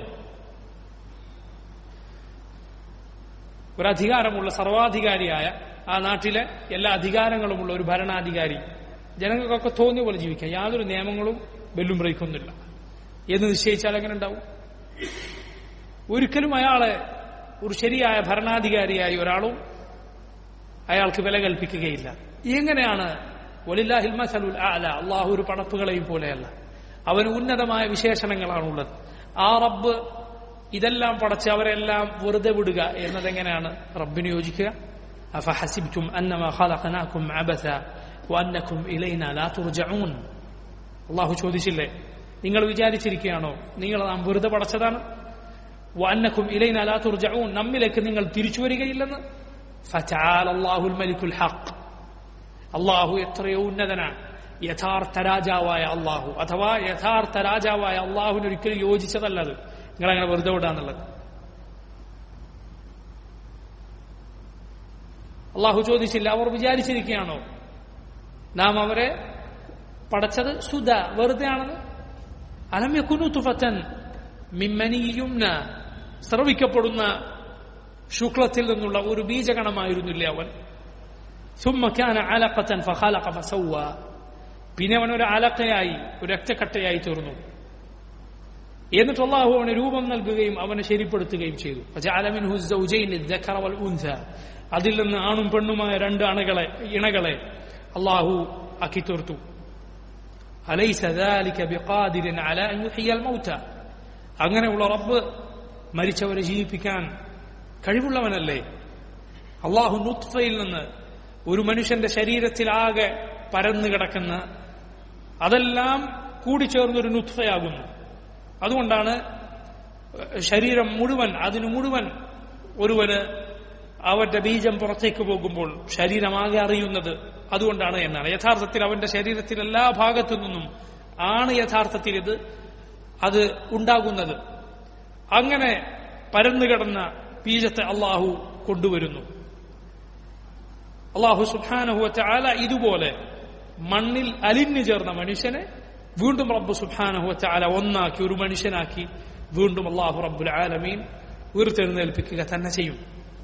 ഒരു അധികാരമുള്ള സർവാധികാരിയായ ആ നാട്ടിലെ എല്ലാ അധികാരങ്ങളുമുള്ള ഒരു ഭരണാധികാരി ജനങ്ങൾക്കൊക്കെ തോന്നിയ പോലെ ജീവിക്കാം യാതൊരു നിയമങ്ങളും വെല്ലും ബ്രേക്കൊന്നുമില്ല എന്ന് നിശ്ചയിച്ചാൽ എങ്ങനെ ഉണ്ടാവും ഒരിക്കലും അയാളെ ഒരു ശരിയായ ഭരണാധികാരിയായി ഒരാളും അയാൾക്ക് വില കൽപ്പിക്കുകയില്ല എങ്ങനെയാണ് വലില്ലാഹിൽ മസലുൽ ആല അള്ളാഹു ഒരു പടപ്പുകളെയും പോലെയല്ല അവന് ഉന്നതമായ വിശേഷണങ്ങളാണുള്ളത് ആ റബ്ബ് ഇതെല്ലാം പടച്ച് അവരെല്ലാം വെറുതെ വിടുക എന്നതെങ്ങനെയാണ് റബ്ബിന് യോജിക്കുക أفحسبتم أنما خلقناكم عبثا وأنكم إلينا لا ترجعون അള്ളാഹു ചോദിച്ചില്ലേ നിങ്ങൾ വിചാരിച്ചിരിക്കുകയാണോ നിങ്ങൾ നാം വെറുതെ പടച്ചതാണ് വന്നക്കും ഇലൈന ലാ തുർജഊൻ നമ്മിലേക്ക് നിങ്ങൾ തിരിച്ചു വരികയില്ലെന്ന് ഫതആല അല്ലാഹുൽ മലിക്കുൽ ഹഖ് അള്ളാഹു എത്രയോ ഉന്നതനാണ് യഥാർത്ഥ രാജാവായ അള്ളാഹു അഥവാ യഥാർത്ഥ രാജാവായ അള്ളാഹുവിന് ഒരിക്കലും യോജിച്ചതല്ല അത് നിങ്ങൾ അങ്ങനെ വെറുതെ വിടാന്നുള്ളത് അള്ളാഹു ചോദിച്ചില്ല അവർ വിചാരിച്ചിരിക്കുകയാണോ നാം അവരെ പടച്ചത് സുധ വെറുതെ ആണെന്ന് അലമ്യക്കുനു തുഫത്തൻ മിമ്മനിയുംന സ്രവിക്കപ്പെടുന്ന ശുക്ലത്തിൽ നിന്നുള്ള ഒരു ബീജഗണമായിരുന്നില്ല അവൻ ثم كان علقة فخلق فسوى പിന്നെ അവൻ ഒരു അലക്കയായി ഒരു രക്തക്കട്ടയായി തീർന്നു എന്നിട്ട് അള്ളാഹു അവന് രൂപം നൽകുകയും അവനെ ശരിപ്പെടുത്തുകയും ചെയ്തു فجعل منه الزوجين الذكر والأنثى അതിൽ നിന്ന് ആണും പെണ്ണുമായ രണ്ട് അണകളെ ഇണകളെ അള്ളാഹു ആക്കി തീർത്തു അലൈസ ذلك بقادر على أن يحيي الموتى അങ്ങനെയുള്ള റബ്ബ് മരിച്ചവരെ ജീവിപ്പിക്കാൻ കഴിവുള്ളവനല്ലേ അള്ളാഹു നുത്ഫയിൽ നിന്ന് ഒരു മനുഷ്യന്റെ ശരീരത്തിലാകെ പരന്നു കിടക്കുന്ന അതെല്ലാം കൂടിച്ചേർന്നൊരു നുത്ഫയാകുന്നു അതുകൊണ്ടാണ് ശരീരം മുഴുവൻ അതിനു മുഴുവൻ ഒരുവന് അവന്റെ ബീജം പുറത്തേക്ക് പോകുമ്പോൾ ശരീരമാകെ അറിയുന്നത് അതുകൊണ്ടാണ് എന്നാണ് യഥാർത്ഥത്തിൽ അവന്റെ ശരീരത്തിൽ എല്ലാ ഭാഗത്തു നിന്നും ആണ് യഥാർത്ഥത്തിൽ ഇത് അത് ഉണ്ടാകുന്നത് അങ്ങനെ പരന്നു കിടന്ന ബീജത്തെ അള്ളാഹു കൊണ്ടുവരുന്നു അള്ളാഹു സുബാനഹുവറ്റ ആല ഇതുപോലെ മണ്ണിൽ അലിഞ്ഞു ചേർന്ന മനുഷ്യനെ വീണ്ടും റബ്ബ് സുബാനഹുവറ്റ ആല ഒന്നാക്കി ഒരു മനുഷ്യനാക്കി വീണ്ടും അള്ളാഹു റബ്ബുൽ ആലമീൻ ഉയർത്തെഴുന്നേൽപ്പിക്കുക തന്നെ ചെയ്യും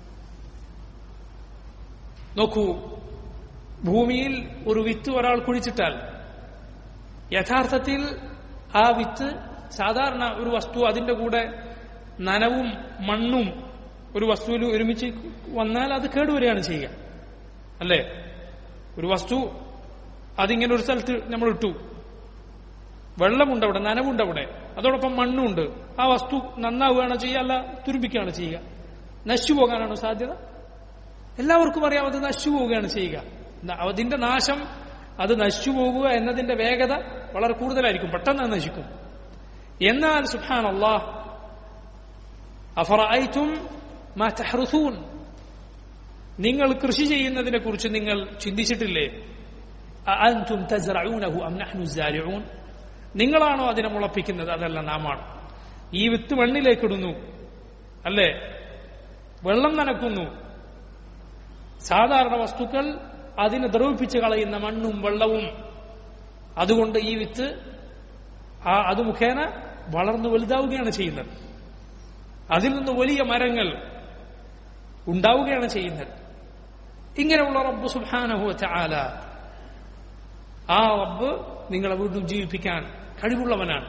നോക്കൂ ഭൂമിയിൽ ഒരു വിത്ത് ഒരാൾ കുഴിച്ചിട്ടാൽ യഥാർത്ഥത്തിൽ ആ വിത്ത് സാധാരണ ഒരു വസ്തു അതിന്റെ കൂടെ നനവും മണ്ണും ഒരു വസ്തുവിൽ ഒരുമിച്ച് വന്നാൽ അത് കേടുവരികയാണ് ചെയ്യുക അല്ലേ ഒരു വസ്തു അതിങ്ങനെ ഒരു സ്ഥലത്ത് നമ്മൾ ഇട്ടു വെള്ളമുണ്ട് അവിടെ നനവുണ്ട് അവിടെ അതോടൊപ്പം മണ്ണുണ്ട് ആ വസ്തു നന്നാവുകയാണ് ചെയ്യുക അല്ല തുരുമ്പിക്കുകയാണ് ചെയ്യുക നശിച്ചു പോകാനാണോ സാധ്യത എല്ലാവർക്കും അറിയാം അത് നശിച്ചു പോവുകയാണ് ചെയ്യുക അതിന്റെ നാശം അത് നശിച്ചു പോകുക എന്നതിന്റെ വേഗത വളരെ കൂടുതലായിരിക്കും പെട്ടെന്ന് നശിക്കും എന്നാൽ സുഹാൻ അള്ളാഹ് അഫറൈറ്റും നിങ്ങൾ കൃഷി ചെയ്യുന്നതിനെ കുറിച്ച് നിങ്ങൾ ചിന്തിച്ചിട്ടില്ലേ അഅൻതും തസ്റഊനഹു അം നഹ്നു സാരിഊൻ നിങ്ങളാണോ അതിനെ മുളപ്പിക്കുന്നത് അതല്ല നാമാണ് ഈ വിത്ത് മണ്ണിലേക്ക് ഇടുന്നു അല്ലേ വെള്ളം നനക്കുന്നു സാധാരണ വസ്തുക്കൾ അതിനെ ദ്രവിപ്പിച്ച് കളയുന്ന മണ്ണും വെള്ളവും അതുകൊണ്ട് ഈ വിത്ത് ആ അത് മുഖേന വളർന്നു വലുതാവുകയാണ് ചെയ്യുന്നത് അതിൽ നിന്ന് വലിയ മരങ്ങൾ ഉണ്ടാവുകയാണ് ചെയ്യുന്നത് ഇങ്ങനെയുള്ള റബ്ബ് സുബാനഹുവറ്റ ആല ആ റബ്ബ് നിങ്ങളെ വീണ്ടും ജീവിപ്പിക്കാൻ കഴിവുള്ളവനാണ്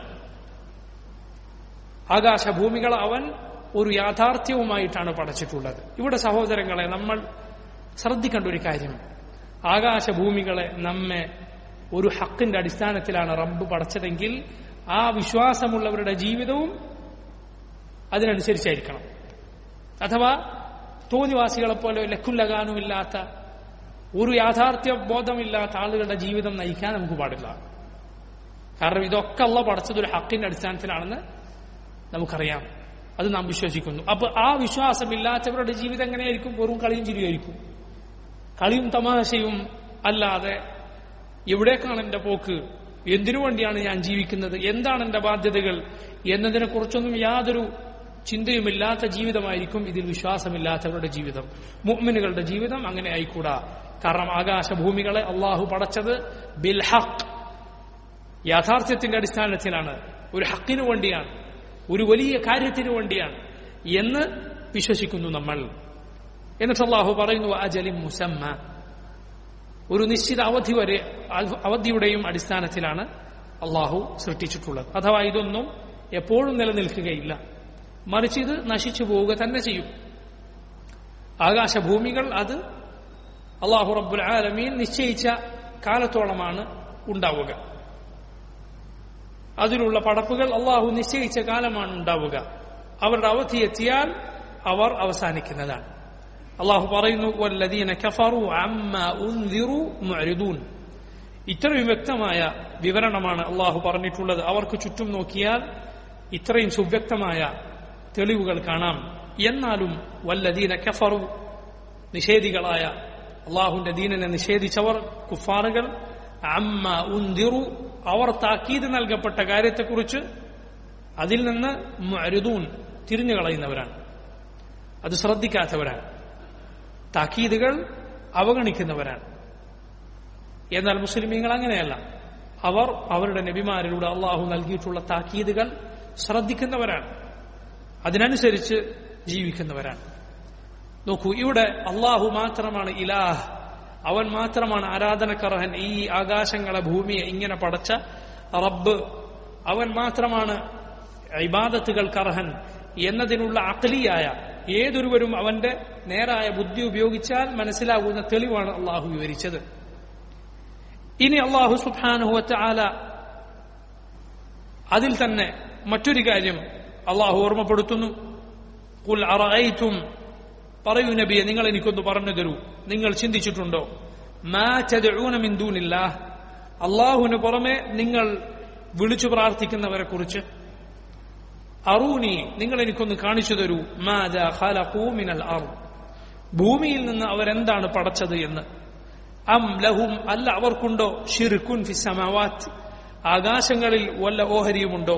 ആകാശഭൂമികൾ അവൻ ഒരു യാഥാർത്ഥ്യവുമായിട്ടാണ് പടച്ചിട്ടുള്ളത് ഇവിടെ സഹോദരങ്ങളെ നമ്മൾ ശ്രദ്ധിക്കേണ്ട ഒരു കാര്യം ആകാശഭൂമികളെ നമ്മെ ഒരു ഹക്കിന്റെ അടിസ്ഥാനത്തിലാണ് റബ്ബ് പടച്ചതെങ്കിൽ ആ വിശ്വാസമുള്ളവരുടെ ജീവിതവും അതിനനുസരിച്ചായിരിക്കണം അഥവാ തോന്നിവാസികളെ പോലെ ലക്കുല്ലകാനുമില്ലാത്ത ഒരു യാഥാർത്ഥ്യ ബോധമില്ലാത്ത ആളുകളുടെ ജീവിതം നയിക്കാൻ നമുക്ക് പാടില്ല കാരണം ഇതൊക്കെ അല്ല പഠിച്ചത് ഒരു ഹക്കിന്റെ അടിസ്ഥാനത്തിലാണെന്ന് നമുക്കറിയാം അത് നാം വിശ്വസിക്കുന്നു അപ്പൊ ആ വിശ്വാസമില്ലാത്തവരുടെ ജീവിതം എങ്ങനെയായിരിക്കും വെറും കളിയും ചിരിയായിരിക്കും കളിയും തമാശയും അല്ലാതെ എവിടേക്കാണ് എന്റെ പോക്ക് എന്തിനു വേണ്ടിയാണ് ഞാൻ ജീവിക്കുന്നത് എന്താണ് എന്റെ ബാധ്യതകൾ എന്നതിനെ കുറിച്ചൊന്നും യാതൊരു ചിന്തയുമില്ലാത്ത ജീവിതമായിരിക്കും ഇതിൽ വിശ്വാസമില്ലാത്തവരുടെ ജീവിതം മുഅ്മിനുകളുടെ ജീവിതം അങ്ങനെ ആയിക്കൂടാ കാരണം ആകാശഭൂമികളെ അള്ളാഹു പടച്ചത് ബിൽ ഹക്ക് യാഥാർത്ഥ്യത്തിന്റെ അടിസ്ഥാനത്തിലാണ് ഒരു ഹക്കിനു വേണ്ടിയാണ് ഒരു വലിയ കാര്യത്തിനു വേണ്ടിയാണ് എന്ന് വിശ്വസിക്കുന്നു നമ്മൾ എന്നിട്ട് അള്ളാഹു പറയുന്നു അജലിം മുസമ്മ ഒരു നിശ്ചിത അവധി വരെ അവധിയുടെയും അടിസ്ഥാനത്തിലാണ് അള്ളാഹു സൃഷ്ടിച്ചിട്ടുള്ളത് അഥവാ ഇതൊന്നും എപ്പോഴും നിലനിൽക്കുകയില്ല മറിച്ച് ഇത് നശിച്ചു പോവുക തന്നെ ചെയ്യും ആകാശഭൂമികൾ അത് അള്ളാഹു റബ്ബുൽ ആലമീൻ നിശ്ചയിച്ച കാലത്തോളമാണ് ഉണ്ടാവുക അതിലുള്ള പടപ്പുകൾ അള്ളാഹു നിശ്ചയിച്ച കാലമാണ് ഉണ്ടാവുക അവരുടെ അവധി എത്തിയാൽ അവർ അവസാനിക്കുന്നതാണ് അള്ളാഹു പറയുന്നു വല്ലദീന കഫറു അമ്മ ഉൻദിറു മുഅരിദൂൻ ഇത്രയും വ്യക്തമായ വിവരണമാണ് അള്ളാഹു പറഞ്ഞിട്ടുള്ളത് അവർക്ക് ചുറ്റും നോക്കിയാൽ ഇത്രയും സുവ്യക്തമായ തെളിവുകൾ കാണാം എന്നാലും വല്ലദീന കഫറു നിഷേധികളായ അള്ളാഹുന്റെ ദീനനെ നിഷേധിച്ചവർ കുഫാറുകൾ അമ്മ ഉന്തിറു അവർ താക്കീത് നൽകപ്പെട്ട കാര്യത്തെക്കുറിച്ച് അതിൽ നിന്ന് മരുദൂൻ തിരിഞ്ഞു കളയുന്നവരാണ് അത് ശ്രദ്ധിക്കാത്തവരാണ് താക്കീതുകൾ അവഗണിക്കുന്നവരാണ് എന്നാൽ മുസ്ലിമീങ്ങൾ അങ്ങനെയല്ല അവർ അവരുടെ നബിമാരിലൂടെ അള്ളാഹു നൽകിയിട്ടുള്ള താക്കീതുകൾ ശ്രദ്ധിക്കുന്നവരാണ് അതിനനുസരിച്ച് ജീവിക്കുന്നവരാണ് നോക്കൂ ഇവിടെ അള്ളാഹു മാത്രമാണ് ഇലാഹ് അവൻ മാത്രമാണ് ആരാധനക്കർഹൻ ഈ ആകാശങ്ങളെ ഭൂമിയെ ഇങ്ങനെ പടച്ച റബ്ബ് അവൻ മാത്രമാണ് ഇബാദത്തുകൾക്കർഹൻ എന്നതിനുള്ള അഖലിയായ ഏതൊരുവരും അവന്റെ നേരായ ബുദ്ധി ഉപയോഗിച്ചാൽ മനസ്സിലാകുന്ന തെളിവാണ് അള്ളാഹു വിവരിച്ചത് ഇനി അള്ളാഹു സുബാനുഹുവറ്റ ആല അതിൽ തന്നെ മറ്റൊരു കാര്യം അള്ളാഹു ഓർമ്മപ്പെടുത്തുന്നു കുൽ അറഅയ്തും പറയൂ നബിയെ നിങ്ങൾ എനിക്കൊന്ന് പറഞ്ഞു തരൂ നിങ്ങൾ ചിന്തിച്ചിട്ടുണ്ടോ മാ തദഊന മിൻ ദൂനില്ലാഹ് അള്ളാഹുവിന് പുറമെ നിങ്ങൾ വിളിച്ചു പ്രാർത്ഥിക്കുന്നവരെ കുറിച്ച് അറൂനി നിങ്ങൾ എനിക്കൊന്ന് കാണിച്ചു തരൂ മാദാ ഖലഖൂ മിനൽ അർദ് ഭൂമിയിൽ നിന്ന് അവരെന്താണ് പടച്ചത് എന്ന് അം ലഹും അല്ല അവർക്കുണ്ടോ ഷിർക്കുൻ ഫി സമാവാത്ത് ആകാശങ്ങളിൽ വല്ല ഓഹരിയുമുണ്ടോ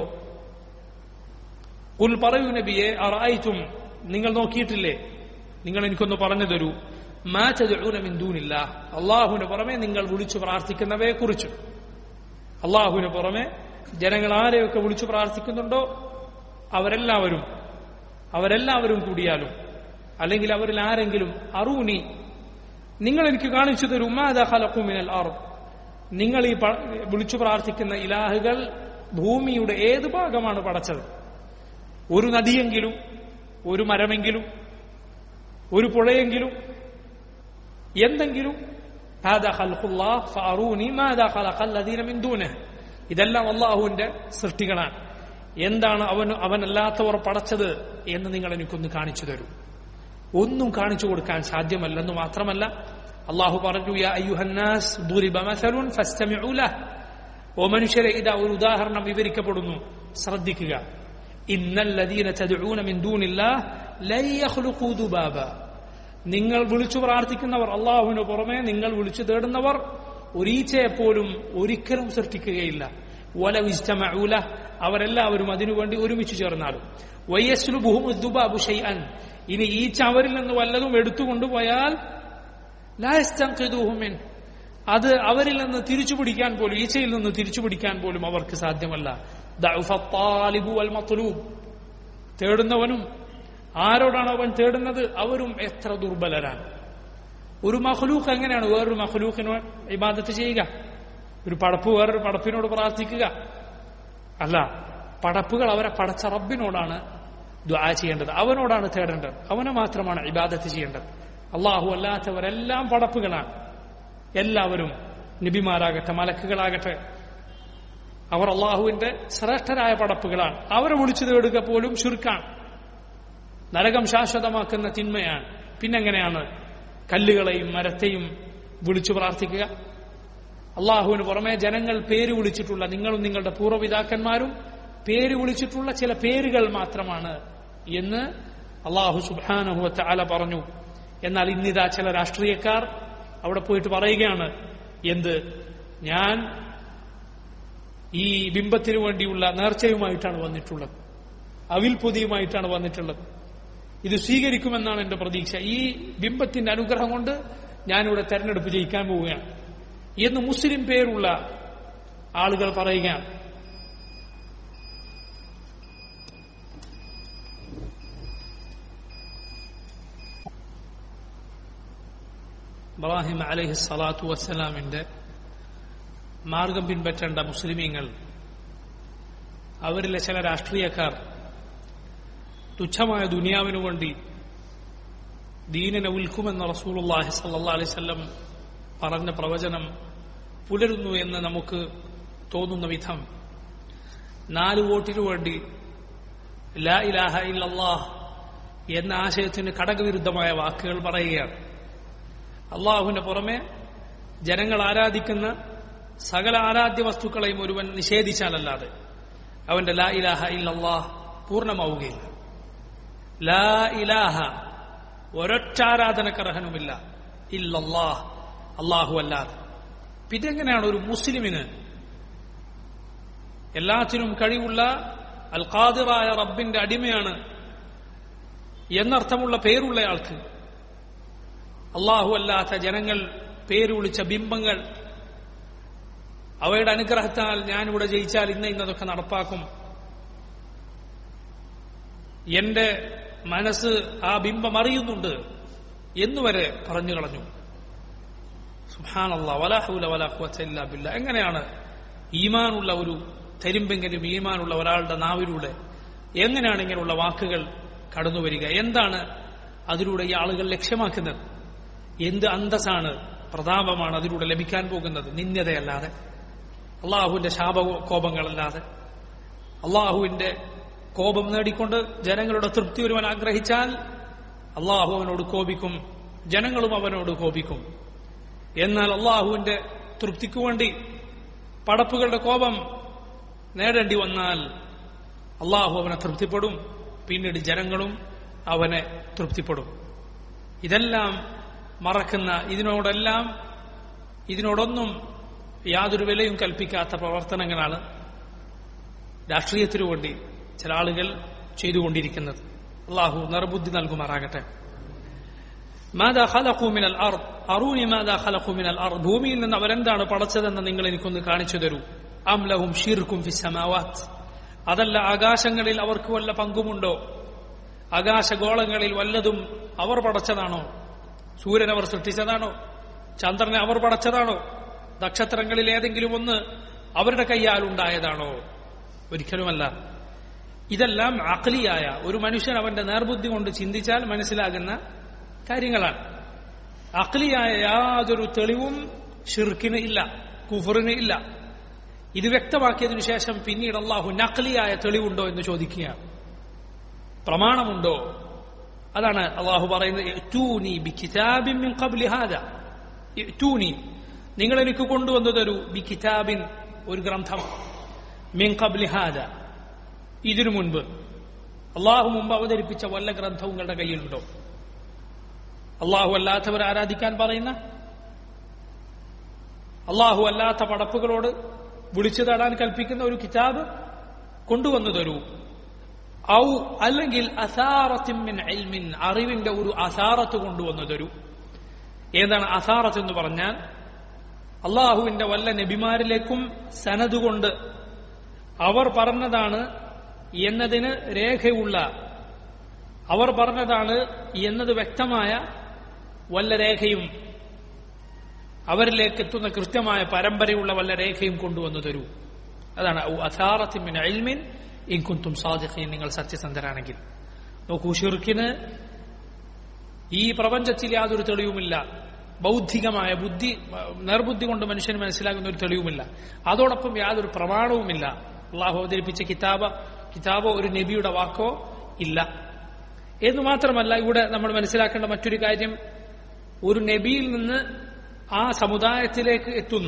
ഉൽ പറയൂ നബിയെ അറായിറ്റും നിങ്ങൾ നോക്കിയിട്ടില്ലേ നിങ്ങൾ എനിക്കൊന്ന് പറഞ്ഞു തരൂ മാറ്റൂനമിന്തൂനില്ല അള്ളാഹുവിന് പുറമെ നിങ്ങൾ വിളിച്ചു പ്രാർത്ഥിക്കുന്നവയെ കുറിച്ച് അള്ളാഹുവിന് പുറമെ ജനങ്ങൾ ആരെയൊക്കെ വിളിച്ചു പ്രാർത്ഥിക്കുന്നുണ്ടോ അവരെല്ലാവരും അവരെല്ലാവരും കൂടിയാലും അല്ലെങ്കിൽ അവരിൽ ആരെങ്കിലും അറൂനി നിങ്ങൾ എനിക്ക് കാണിച്ചു തരൂ മാതഹലക്കുമിനൽ ആർ നിങ്ങൾ ഈ വിളിച്ചു പ്രാർത്ഥിക്കുന്ന ഇലാഹുകൾ ഭൂമിയുടെ ഏത് ഭാഗമാണ് പടച്ചത് ഒരു നദിയെങ്കിലും ഒരു മരമെങ്കിലും ഒരു പുഴയെങ്കിലും എന്തെങ്കിലും ഇതെല്ലാം അള്ളാഹുവിന്റെ സൃഷ്ടികളാണ് എന്താണ് അവൻ അവനല്ലാത്തവർ പടച്ചത് എന്ന് നിങ്ങൾ എനിക്കൊന്ന് കാണിച്ചു തരൂ ഒന്നും കാണിച്ചു കൊടുക്കാൻ സാധ്യമല്ലെന്ന് മാത്രമല്ല അള്ളാഹു പറഞ്ഞു യാ അയ്യുഹന്നാസ് ദുരിബ മസലുൻ ഫസ്തമിഉ ലഹ് ഓ മനുഷ്യരെ ഇതാ ഒരു ഉദാഹരണം വിവരിക്കപ്പെടുന്നു ശ്രദ്ധിക്കുക ഇന്നല്ലദീന തദ്ഊന മിൻ ദൂനില്ലാഹ് ലൻ യഖ്ലുഖൂ ദുബാബ നിങ്ങൾ വിളിച്ചു പ്രാർത്ഥിക്കുന്നവർ അള്ളാഹുവിന് പുറമെ നിങ്ങൾ വിളിച്ചു തേടുന്നവർ ഒരീച്ചയെ പോലും ഒരിക്കലും സൃഷ്ടിക്കുകയില്ല വല വിജ്തമഊല അവരെല്ലാവരും അതിനുവേണ്ടി ഒരുമിച്ച് ചേർന്നാലും വയ്യസ്ലുബുഹും ദുബാബു ഷൈഅൻ ഇനി ഈച്ച അവരിൽ നിന്ന് വല്ലതും എടുത്തുകൊണ്ടുപോയാൽ ലായസ്തൂഹുമിൻ അത് അവരിൽ നിന്ന് തിരിച്ചു പിടിക്കാൻ പോലും ഈച്ചയിൽ നിന്ന് തിരിച്ചു പിടിക്കാൻ പോലും അവർക്ക് സാധ്യമല്ല തേടുന്നവനും ആരോടാണ് അവൻ തേടുന്നത് അവരും എത്ര ദുർബലരാണ് ഒരു മഹ്ലൂഖ് എങ്ങനെയാണ് വേറൊരു മഹ്ലൂഖിന് ഇബാദത്ത് ചെയ്യുക ഒരു പടപ്പ് വേറൊരു പടപ്പിനോട് പ്രാർത്ഥിക്കുക അല്ല പടപ്പുകൾ അവരെ പടച്ച റബ്ബിനോടാണ് ദ്വാ ചെയ്യേണ്ടത് അവനോടാണ് തേടേണ്ടത് അവനെ മാത്രമാണ് ഇബാദത്ത് ചെയ്യേണ്ടത് അള്ളാഹു അല്ലാത്തവരെല്ലാം പടപ്പുകളാണ് എല്ലാവരും നബിമാരാകട്ടെ മലക്കുകളാകട്ടെ അവർ അള്ളാഹുവിന്റെ ശ്രേഷ്ഠരായ പടപ്പുകളാണ് അവരെ വിളിച്ചു തേടുക പോലും ചുരുക്കാണ് നരകം ശാശ്വതമാക്കുന്ന തിന്മയാണ് പിന്നെങ്ങനെയാണ് കല്ലുകളെയും മരത്തെയും വിളിച്ചു പ്രാർത്ഥിക്കുക അള്ളാഹുവിന് പുറമെ ജനങ്ങൾ പേര് വിളിച്ചിട്ടുള്ള നിങ്ങളും നിങ്ങളുടെ പൂർവ്വപിതാക്കന്മാരും പേര് വിളിച്ചിട്ടുള്ള ചില പേരുകൾ മാത്രമാണ് എന്ന് അള്ളാഹു സുബാനഹുവത്ത് അല പറഞ്ഞു എന്നാൽ ഇന്നിതാ ചില രാഷ്ട്രീയക്കാർ അവിടെ പോയിട്ട് പറയുകയാണ് എന്ത് ഞാൻ ഈ ബിംബത്തിനു വേണ്ടിയുള്ള നേർച്ചയുമായിട്ടാണ് വന്നിട്ടുള്ളത് അവിൽ പൊതിയുമായിട്ടാണ് വന്നിട്ടുള്ളത് ഇത് സ്വീകരിക്കുമെന്നാണ് എന്റെ പ്രതീക്ഷ ഈ ബിംബത്തിന്റെ അനുഗ്രഹം കൊണ്ട് ഞാനിവിടെ തെരഞ്ഞെടുപ്പ് ജയിക്കാൻ പോവുകയാണ് എന്ന് മുസ്ലിം പേരുള്ള ആളുകൾ പറയുകയാണ് ഇബ്രാഹിം അലഹി സ്വലാത്തു വസ്സലാമിന്റെ മാർഗം പിൻപറ്റേണ്ട മുസ്ലിമീങ്ങൾ അവരിലെ ചില രാഷ്ട്രീയക്കാർ തുച്ഛമായ ദുനിയാവിനു വേണ്ടി ദീനിനെ ഉൽക്കുമെന്ന റസൂലുള്ളാഹി സല്ലല്ലാഹു അലൈഹി വസല്ലം പറഞ്ഞ പ്രവചനം പുലരുന്നു എന്ന് നമുക്ക് തോന്നുന്ന വിധം നാല് വോട്ടിനു വേണ്ടി ലാ ഇലാഹ ഇല്ലല്ലാഹ് എന്ന ആശയത്തിന് ഘടകവിരുദ്ധമായ വാക്കുകൾ പറയുകയാണ് അള്ളാഹുവിന് പുറമെ ജനങ്ങൾ ആരാധിക്കുന്ന സകല ആരാധ്യ വസ്തുക്കളെയും ഒരുവൻ നിഷേധിച്ചാലല്ലാതെ അവന്റെ ലാ ഇലാഹ ഇല്ലല്ലാഹ് പൂർണ്ണമാവുകയില്ല ലാ ഇലാഹ ഒരൊറ്റ ആരാധനക്കർഹനുമില്ല ഇല്ലല്ലാഹ് അള്ളാഹു അല്ലാതെ പിന്നെങ്ങനെയാണ് ഒരു മുസ്ലിമിന് എല്ലാത്തിനും കഴിവുള്ള അൽ ഖാദിറായ റബ്ബിന്റെ അടിമയാണ് എന്നർത്ഥമുള്ള പേരുള്ളയാൾക്ക് അള്ളാഹു അല്ലാത്ത ജനങ്ങൾ പേര് വിളിച്ച ബിംബങ്ങൾ അവയുടെ അനുഗ്രഹത്താൽ ഞാനിവിടെ ജയിച്ചാൽ ഇന്ന ഇന്നതൊക്കെ നടപ്പാക്കും എന്റെ മനസ്സ് ആ ബിംബം അറിയുന്നുണ്ട് എന്നുവരെ പറഞ്ഞു കളഞ്ഞു സുഹാനല്ല വലാഹുല വലാഹുല ബില്ല എങ്ങനെയാണ് ഈമാനുള്ള ഒരു തരിമ്പെങ്കിലും ഈമാനുള്ള ഒരാളുടെ നാവിലൂടെ എങ്ങനെയാണ് ഇങ്ങനെയുള്ള വാക്കുകൾ കടന്നു വരിക എന്താണ് അതിലൂടെ ഈ ആളുകൾ ലക്ഷ്യമാക്കുന്നത് എന്ത് അന്തസ്സാണ് പ്രതാപമാണ് അതിലൂടെ ലഭിക്കാൻ പോകുന്നത് നിന്യതയല്ലാതെ അള്ളാഹുവിന്റെ ശാപകോപങ്ങളല്ലാതെ അള്ളാഹുവിന്റെ കോപം നേടിക്കൊണ്ട് ജനങ്ങളുടെ തൃപ്തി ഒരുവൻ ആഗ്രഹിച്ചാൽ അള്ളാഹു അവനോട് കോപിക്കും ജനങ്ങളും അവനോട് കോപിക്കും എന്നാൽ അള്ളാഹുവിന്റെ തൃപ്തിക്കു വേണ്ടി പടപ്പുകളുടെ കോപം നേടേണ്ടി വന്നാൽ അള്ളാഹു അവനെ തൃപ്തിപ്പെടും പിന്നീട് ജനങ്ങളും അവനെ തൃപ്തിപ്പെടും ഇതെല്ലാം മറക്കുന്ന ഇതിനോടെല്ലാം ഇതിനോടൊന്നും യാതൊരു വിലയും കൽപ്പിക്കാത്ത പ്രവർത്തനങ്ങളാണ് രാഷ്ട്രീയത്തിനു വേണ്ടി ചില ആളുകൾ ചെയ്തുകൊണ്ടിരിക്കുന്നത് അള്ളാഹു നിർബുദ്ധി നൽകുമാറാകട്ടെ മാതാ ഖലഖു മിനൽ അർദ് അറൂനി മാതാ ഖലഖു മിനൽ അർദ് ഭൂമിയിൽ നിന്ന് അവരെന്താണ് പടച്ചതെന്ന് നിങ്ങൾ എനിക്കൊന്ന് കാണിച്ചു തരൂ അം ലഹും ഷിർക്കും ഫി സമാവാത്ത് അതല്ല ആകാശങ്ങളിൽ അവർക്ക് വല്ല പങ്കുമുണ്ടോ ആകാശഗോളങ്ങളിൽ വല്ലതും അവർ പടച്ചതാണോ സൂര്യൻ അവർ സൃഷ്ടിച്ചതാണോ ചന്ദ്രനെ അവർ പടച്ചതാണോ നക്ഷത്രങ്ങളിൽ ഏതെങ്കിലും ഒന്ന് അവരുടെ കയ്യാൽ ഉണ്ടായതാണോ ഒരിക്കലുമല്ല ഇതെല്ലാം അക്ലിയായ ഒരു മനുഷ്യൻ അവന്റെ നേർബുദ്ധി കൊണ്ട് ചിന്തിച്ചാൽ മനസ്സിലാകുന്ന കാര്യങ്ങളാണ് അക്ലിയായ യാതൊരു തെളിവും ഷിർക്കിന് ഇല്ല കുഫറിന് ഇല്ല ഇത് വ്യക്തമാക്കിയതിനു ശേഷം പിന്നീട് അള്ളാഹു നക്ലിയായ തെളിവുണ്ടോ എന്ന് ചോദിക്കുകയാണ് പ്രമാണമുണ്ടോ അതാണ് അള്ളാഹു പറയുന്നത് നിങ്ങൾ എനിക്ക് കൊണ്ടുവന്നു തരൂ ബി കിതാബിൻ ഒരു ഗ്രന്ഥം മിൻ കബ്ലി ഹാദ ഇതിനു മുൻപ് അള്ളാഹു മുമ്പ് അവതരിപ്പിച്ച വല്ല ഗ്രന്ഥവും നിങ്ങളുടെ കയ്യിലുണ്ടോ അള്ളാഹു അല്ലാത്തവർ ആരാധിക്കാൻ പറയുന്ന അള്ളാഹു അല്ലാത്ത പടപ്പുകളോട് വിളിച്ചു തേടാൻ കൽപ്പിക്കുന്ന ഒരു കിതാബ് കൊണ്ടുവന്നു തരൂ ഔ അല്ലെങ്കിൽ അസാറത്തിൻ എൽമിൻ അറിവിന്റെ ഒരു അസാറത്ത് കൊണ്ടുവന്നു തരൂ ഏതാണ് അസാറത്ത് എന്ന് പറഞ്ഞാൽ അള്ളാഹുവിന്റെ വല്ല നബിമാരിലേക്കും സനതുകൊണ്ട് അവർ പറഞ്ഞതാണ് എന്നതിന് രേഖയുള്ള അവർ പറഞ്ഞതാണ് എന്നത് വ്യക്തമായ വല്ല രേഖയും അവരിലേക്ക് എത്തുന്ന കൃത്യമായ പരമ്പരയുള്ള വല്ല രേഖയും കൊണ്ടുവന്നു തരൂ അതാണ് അഥാറത്തിമിൻ അൽമിൻ ഇൻകുന്തും സാദിഖീൻ നിങ്ങൾ സത്യസന്ധരാണെങ്കിൽ നോക്കൂ ഷിർക്കിന് ഈ പ്രപഞ്ചത്തിൽ യാതൊരു തെളിവുമില്ല ബൗദ്ധികമായ ബുദ്ധി നേർബുദ്ധി കൊണ്ട് മനുഷ്യന് മനസ്സിലാകുന്ന ഒരു തെളിവുമില്ല അതോടൊപ്പം യാതൊരു പ്രമാണവുമില്ല അള്ളാഹു അവതരിപ്പിച്ച കിതാബ് കിതാബോ ഒരു നബിയുടെ വാക്കോ ഇല്ല എന്ന് മാത്രമല്ല ഇവിടെ നമ്മൾ മനസ്സിലാക്കേണ്ട മറ്റൊരു കാര്യം ഒരു നബിയിൽ നിന്ന് ആ സമുദായത്തിലേക്ക് എത്തുന്ന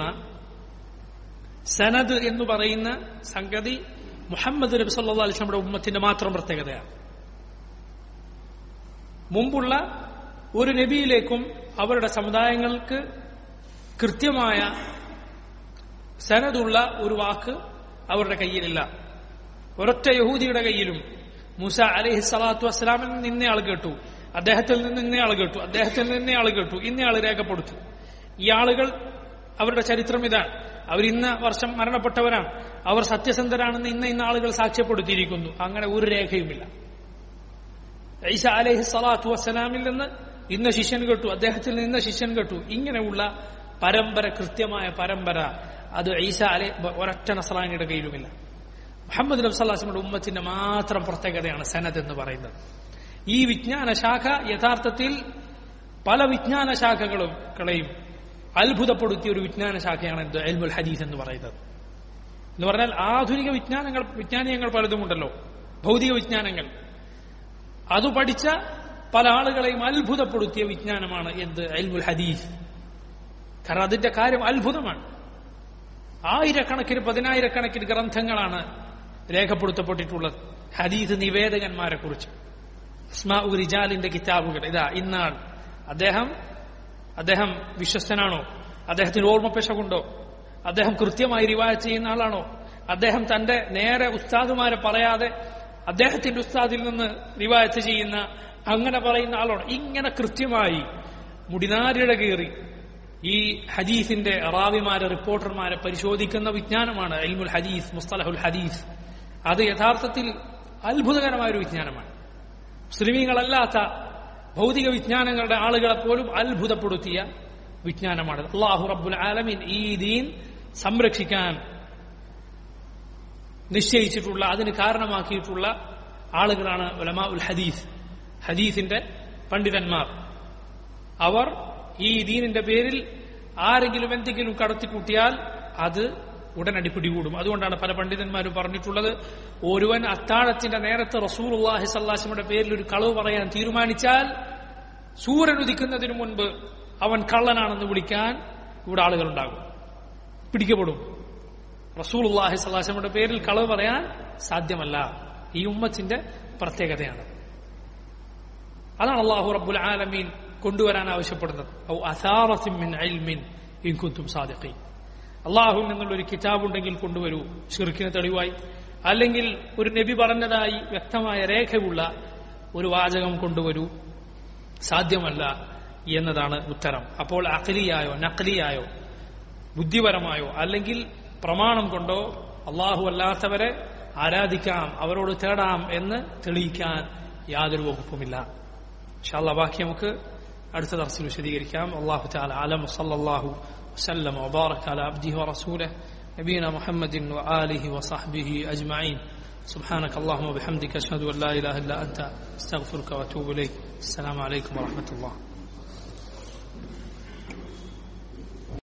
സനദ് എന്ന് പറയുന്ന സംഗതി മുഹമ്മദ് നബി സല്ലാ അലിസ്ലമിയുടെ ഉമ്മത്തിന്റെ മാത്രം പ്രത്യേകതയാണ് മുമ്പുള്ള ഒരു നബിയിലേക്കും അവരുടെ സമുദായങ്ങൾക്ക് കൃത്യമായ സനതുള്ള ഒരു വാക്ക് അവരുടെ കയ്യിലില്ല ഒരൊറ്റ യഹൂദിയുടെ കയ്യിലും മുസ അലഹി സ്വലാത്തു വസ്സലാമിൽ നിന്ന് ഇന്നയാൾ കേട്ടു അദ്ദേഹത്തിൽ നിന്ന് ഇന്നയാൾ കേട്ടു അദ്ദേഹത്തിൽ നിന്ന് ഇന്നയാൾ കേട്ടു ഇന്നയാൾ രേഖപ്പെടുത്തു ഈ ആളുകൾ അവരുടെ ചരിത്രം ഇതാണ് അവർ ഇന്ന വർഷം മരണപ്പെട്ടവരാണ് അവർ സത്യസന്ധരാണെന്ന് ഇന്ന ഇന്ന ആളുകൾ സാക്ഷ്യപ്പെടുത്തിയിരിക്കുന്നു അങ്ങനെ ഒരു രേഖയുമില്ല ഈസ അലഹി സ്വലാത്തു വസ്സലാമിൽ നിന്ന് ഇന്ന ശിഷ്യൻ കേട്ടു അദ്ദേഹത്തിൽ നിന്ന് ഇന്ന ശിഷ്യൻ കേട്ടു ഇങ്ങനെയുള്ള പരമ്പര കൃത്യമായ പരമ്പര അത് ഈസ അലെ ഒരൊറ്റ നസറാനിയുടെ കയ്യിലുമില്ല മുഹമ്മദ് നബ് സല്ലാസ്മയുടെ ഉമ്മത്തിന്റെ മാത്രം പ്രത്യേകതയാണ് സനത് എന്ന് പറയുന്നത് ഈ വിജ്ഞാന ശാഖ യഥാർത്ഥത്തിൽ പല വിജ്ഞാന ശാഖകളും കളെയും അത്ഭുതപ്പെടുത്തിയ ഒരു വിജ്ഞാന ശാഖയാണ് എന്ത് എൽമുൽ ഹദീസ് എന്ന് പറയുന്നത് എന്ന് പറഞ്ഞാൽ ആധുനിക വിജ്ഞാനങ്ങൾ വിജ്ഞാനീയങ്ങൾ പലതുമുണ്ടല്ലോ ഭൗതിക വിജ്ഞാനങ്ങൾ അത് പഠിച്ച പല ആളുകളെയും അത്ഭുതപ്പെടുത്തിയ വിജ്ഞാനമാണ് എന്ത് എൽമുൽ ഹദീസ് കാരണം അതിന്റെ കാര്യം അത്ഭുതമാണ് ആയിരക്കണക്കിന് പതിനായിരക്കണക്കിന് ഗ്രന്ഥങ്ങളാണ് രേഖപ്പെടുത്തപ്പെട്ടിട്ടുള്ളത് ഹദീസ് നിവേദകന്മാരെ കുറിച്ച് അസ്മാ റിജാലിന്റെ കിതാബുകൾ ഇതാ ഇന്നാൾ അദ്ദേഹം അദ്ദേഹം വിശ്വസ്തനാണോ അദ്ദേഹത്തിന് ഓർമ്മപ്പെശകുണ്ടോ അദ്ദേഹം കൃത്യമായി റിവായ ചെയ്യുന്ന ആളാണോ അദ്ദേഹം തന്റെ നേരെ ഉസ്താദുമാരെ പറയാതെ അദ്ദേഹത്തിന്റെ ഉസ്താദിൽ നിന്ന് റിവായത്ത് ചെയ്യുന്ന അങ്ങനെ പറയുന്ന ആളാണോ ഇങ്ങനെ കൃത്യമായി മുടിനാരിട കീറി ഈ ഹദീസിന്റെ റാവിമാരെ റിപ്പോർട്ടർമാരെ പരിശോധിക്കുന്ന വിജ്ഞാനമാണ് ഇൽമുൽ ഹദീസ് മുസ്തലഹുൽ ഹദീസ് അത് യഥാർത്ഥത്തിൽ അത്ഭുതകരമായ ഒരു വിജ്ഞാനമാണ് മുസ്ലിമീങ്ങളല്ലാത്ത ഭൗതിക വിജ്ഞാനങ്ങളുടെ ആളുകളെ പോലും അത്ഭുതപ്പെടുത്തിയ വിജ്ഞാനമാണ് അള്ളാഹു റബ്ബുൽ ആലമീൻ ഈ ദീൻ സംരക്ഷിക്കാൻ നിശ്ചയിച്ചിട്ടുള്ള അതിന് കാരണമാക്കിയിട്ടുള്ള ആളുകളാണ് ഉലമാ ഉൽ ഹദീസ് ഹദീസിന്റെ പണ്ഡിതന്മാർ അവർ ഈ ദീനിന്റെ പേരിൽ ആരെങ്കിലും എന്തെങ്കിലും കടത്തിക്കൂട്ടിയാൽ അത് ഉടനടി പിടികൂടും അതുകൊണ്ടാണ് പല പണ്ഡിതന്മാരും പറഞ്ഞിട്ടുള്ളത് ഒരുവൻ അത്താഴത്തിന്റെ നേരത്തെ റസൂൽ അള്ളാഹി സല്ലാസിയുടെ പേരിൽ ഒരു കളവ് പറയാൻ തീരുമാനിച്ചാൽ സൂര്യൻ ഉദിക്കുന്നതിന് മുൻപ് അവൻ കള്ളനാണെന്ന് വിളിക്കാൻ ഇവിടെ ആളുകളുണ്ടാകും പിടിക്കപ്പെടും റസൂൽ അള്ളാഹി സല്ലാസിയുടെ പേരിൽ കളവ് പറയാൻ സാധ്യമല്ല ഈ ഉമ്മത്തിന്റെ പ്രത്യേകതയാണ് അതാണ് അള്ളാഹു റബ്ബുൽ ആലമീൻ കൊണ്ടുവരാൻ ആവശ്യപ്പെടുന്നത് ഔ അസാറത്തിൻ മിൻ ഇൽമിൻ ഇൻ കുന്തും സാദിഖീൻ അള്ളാഹുവിൽ നിന്നുള്ള ഒരു കിതാബ് ഉണ്ടെങ്കിൽ കൊണ്ടുവരൂ ഷിർക്കിന് തെളിവായി അല്ലെങ്കിൽ ഒരു നബി പറഞ്ഞതായി വ്യക്തമായ രേഖയുള്ള ഒരു വാചകം കൊണ്ടുവരൂ സാധ്യമല്ല എന്നതാണ് ഉത്തരം അപ്പോൾ അഖലിയായോ നഖലിയായോ ബുദ്ധിപരമായോ അല്ലെങ്കിൽ പ്രമാണം കൊണ്ടോ അള്ളാഹു അല്ലാത്തവരെ ആരാധിക്കാം അവരോട് തേടാം എന്ന് തെളിയിക്കാൻ യാതൊരു വകുപ്പുമില്ല ഇൻഷാല്ല ബാക്കി നമുക്ക് അടുത്ത ദർശനം വിശദീകരിക്കാം അള്ളാഹു താല അലം സല്ലാഹു وسلم وبارك على عبده ورسوله نبينا محمد وآله وصحبه أجمعين سبحانك اللهم وبحمدك أشهد أن لا إله إلا أنت استغفرك وأتوب إليك السلام عليكم ورحمة الله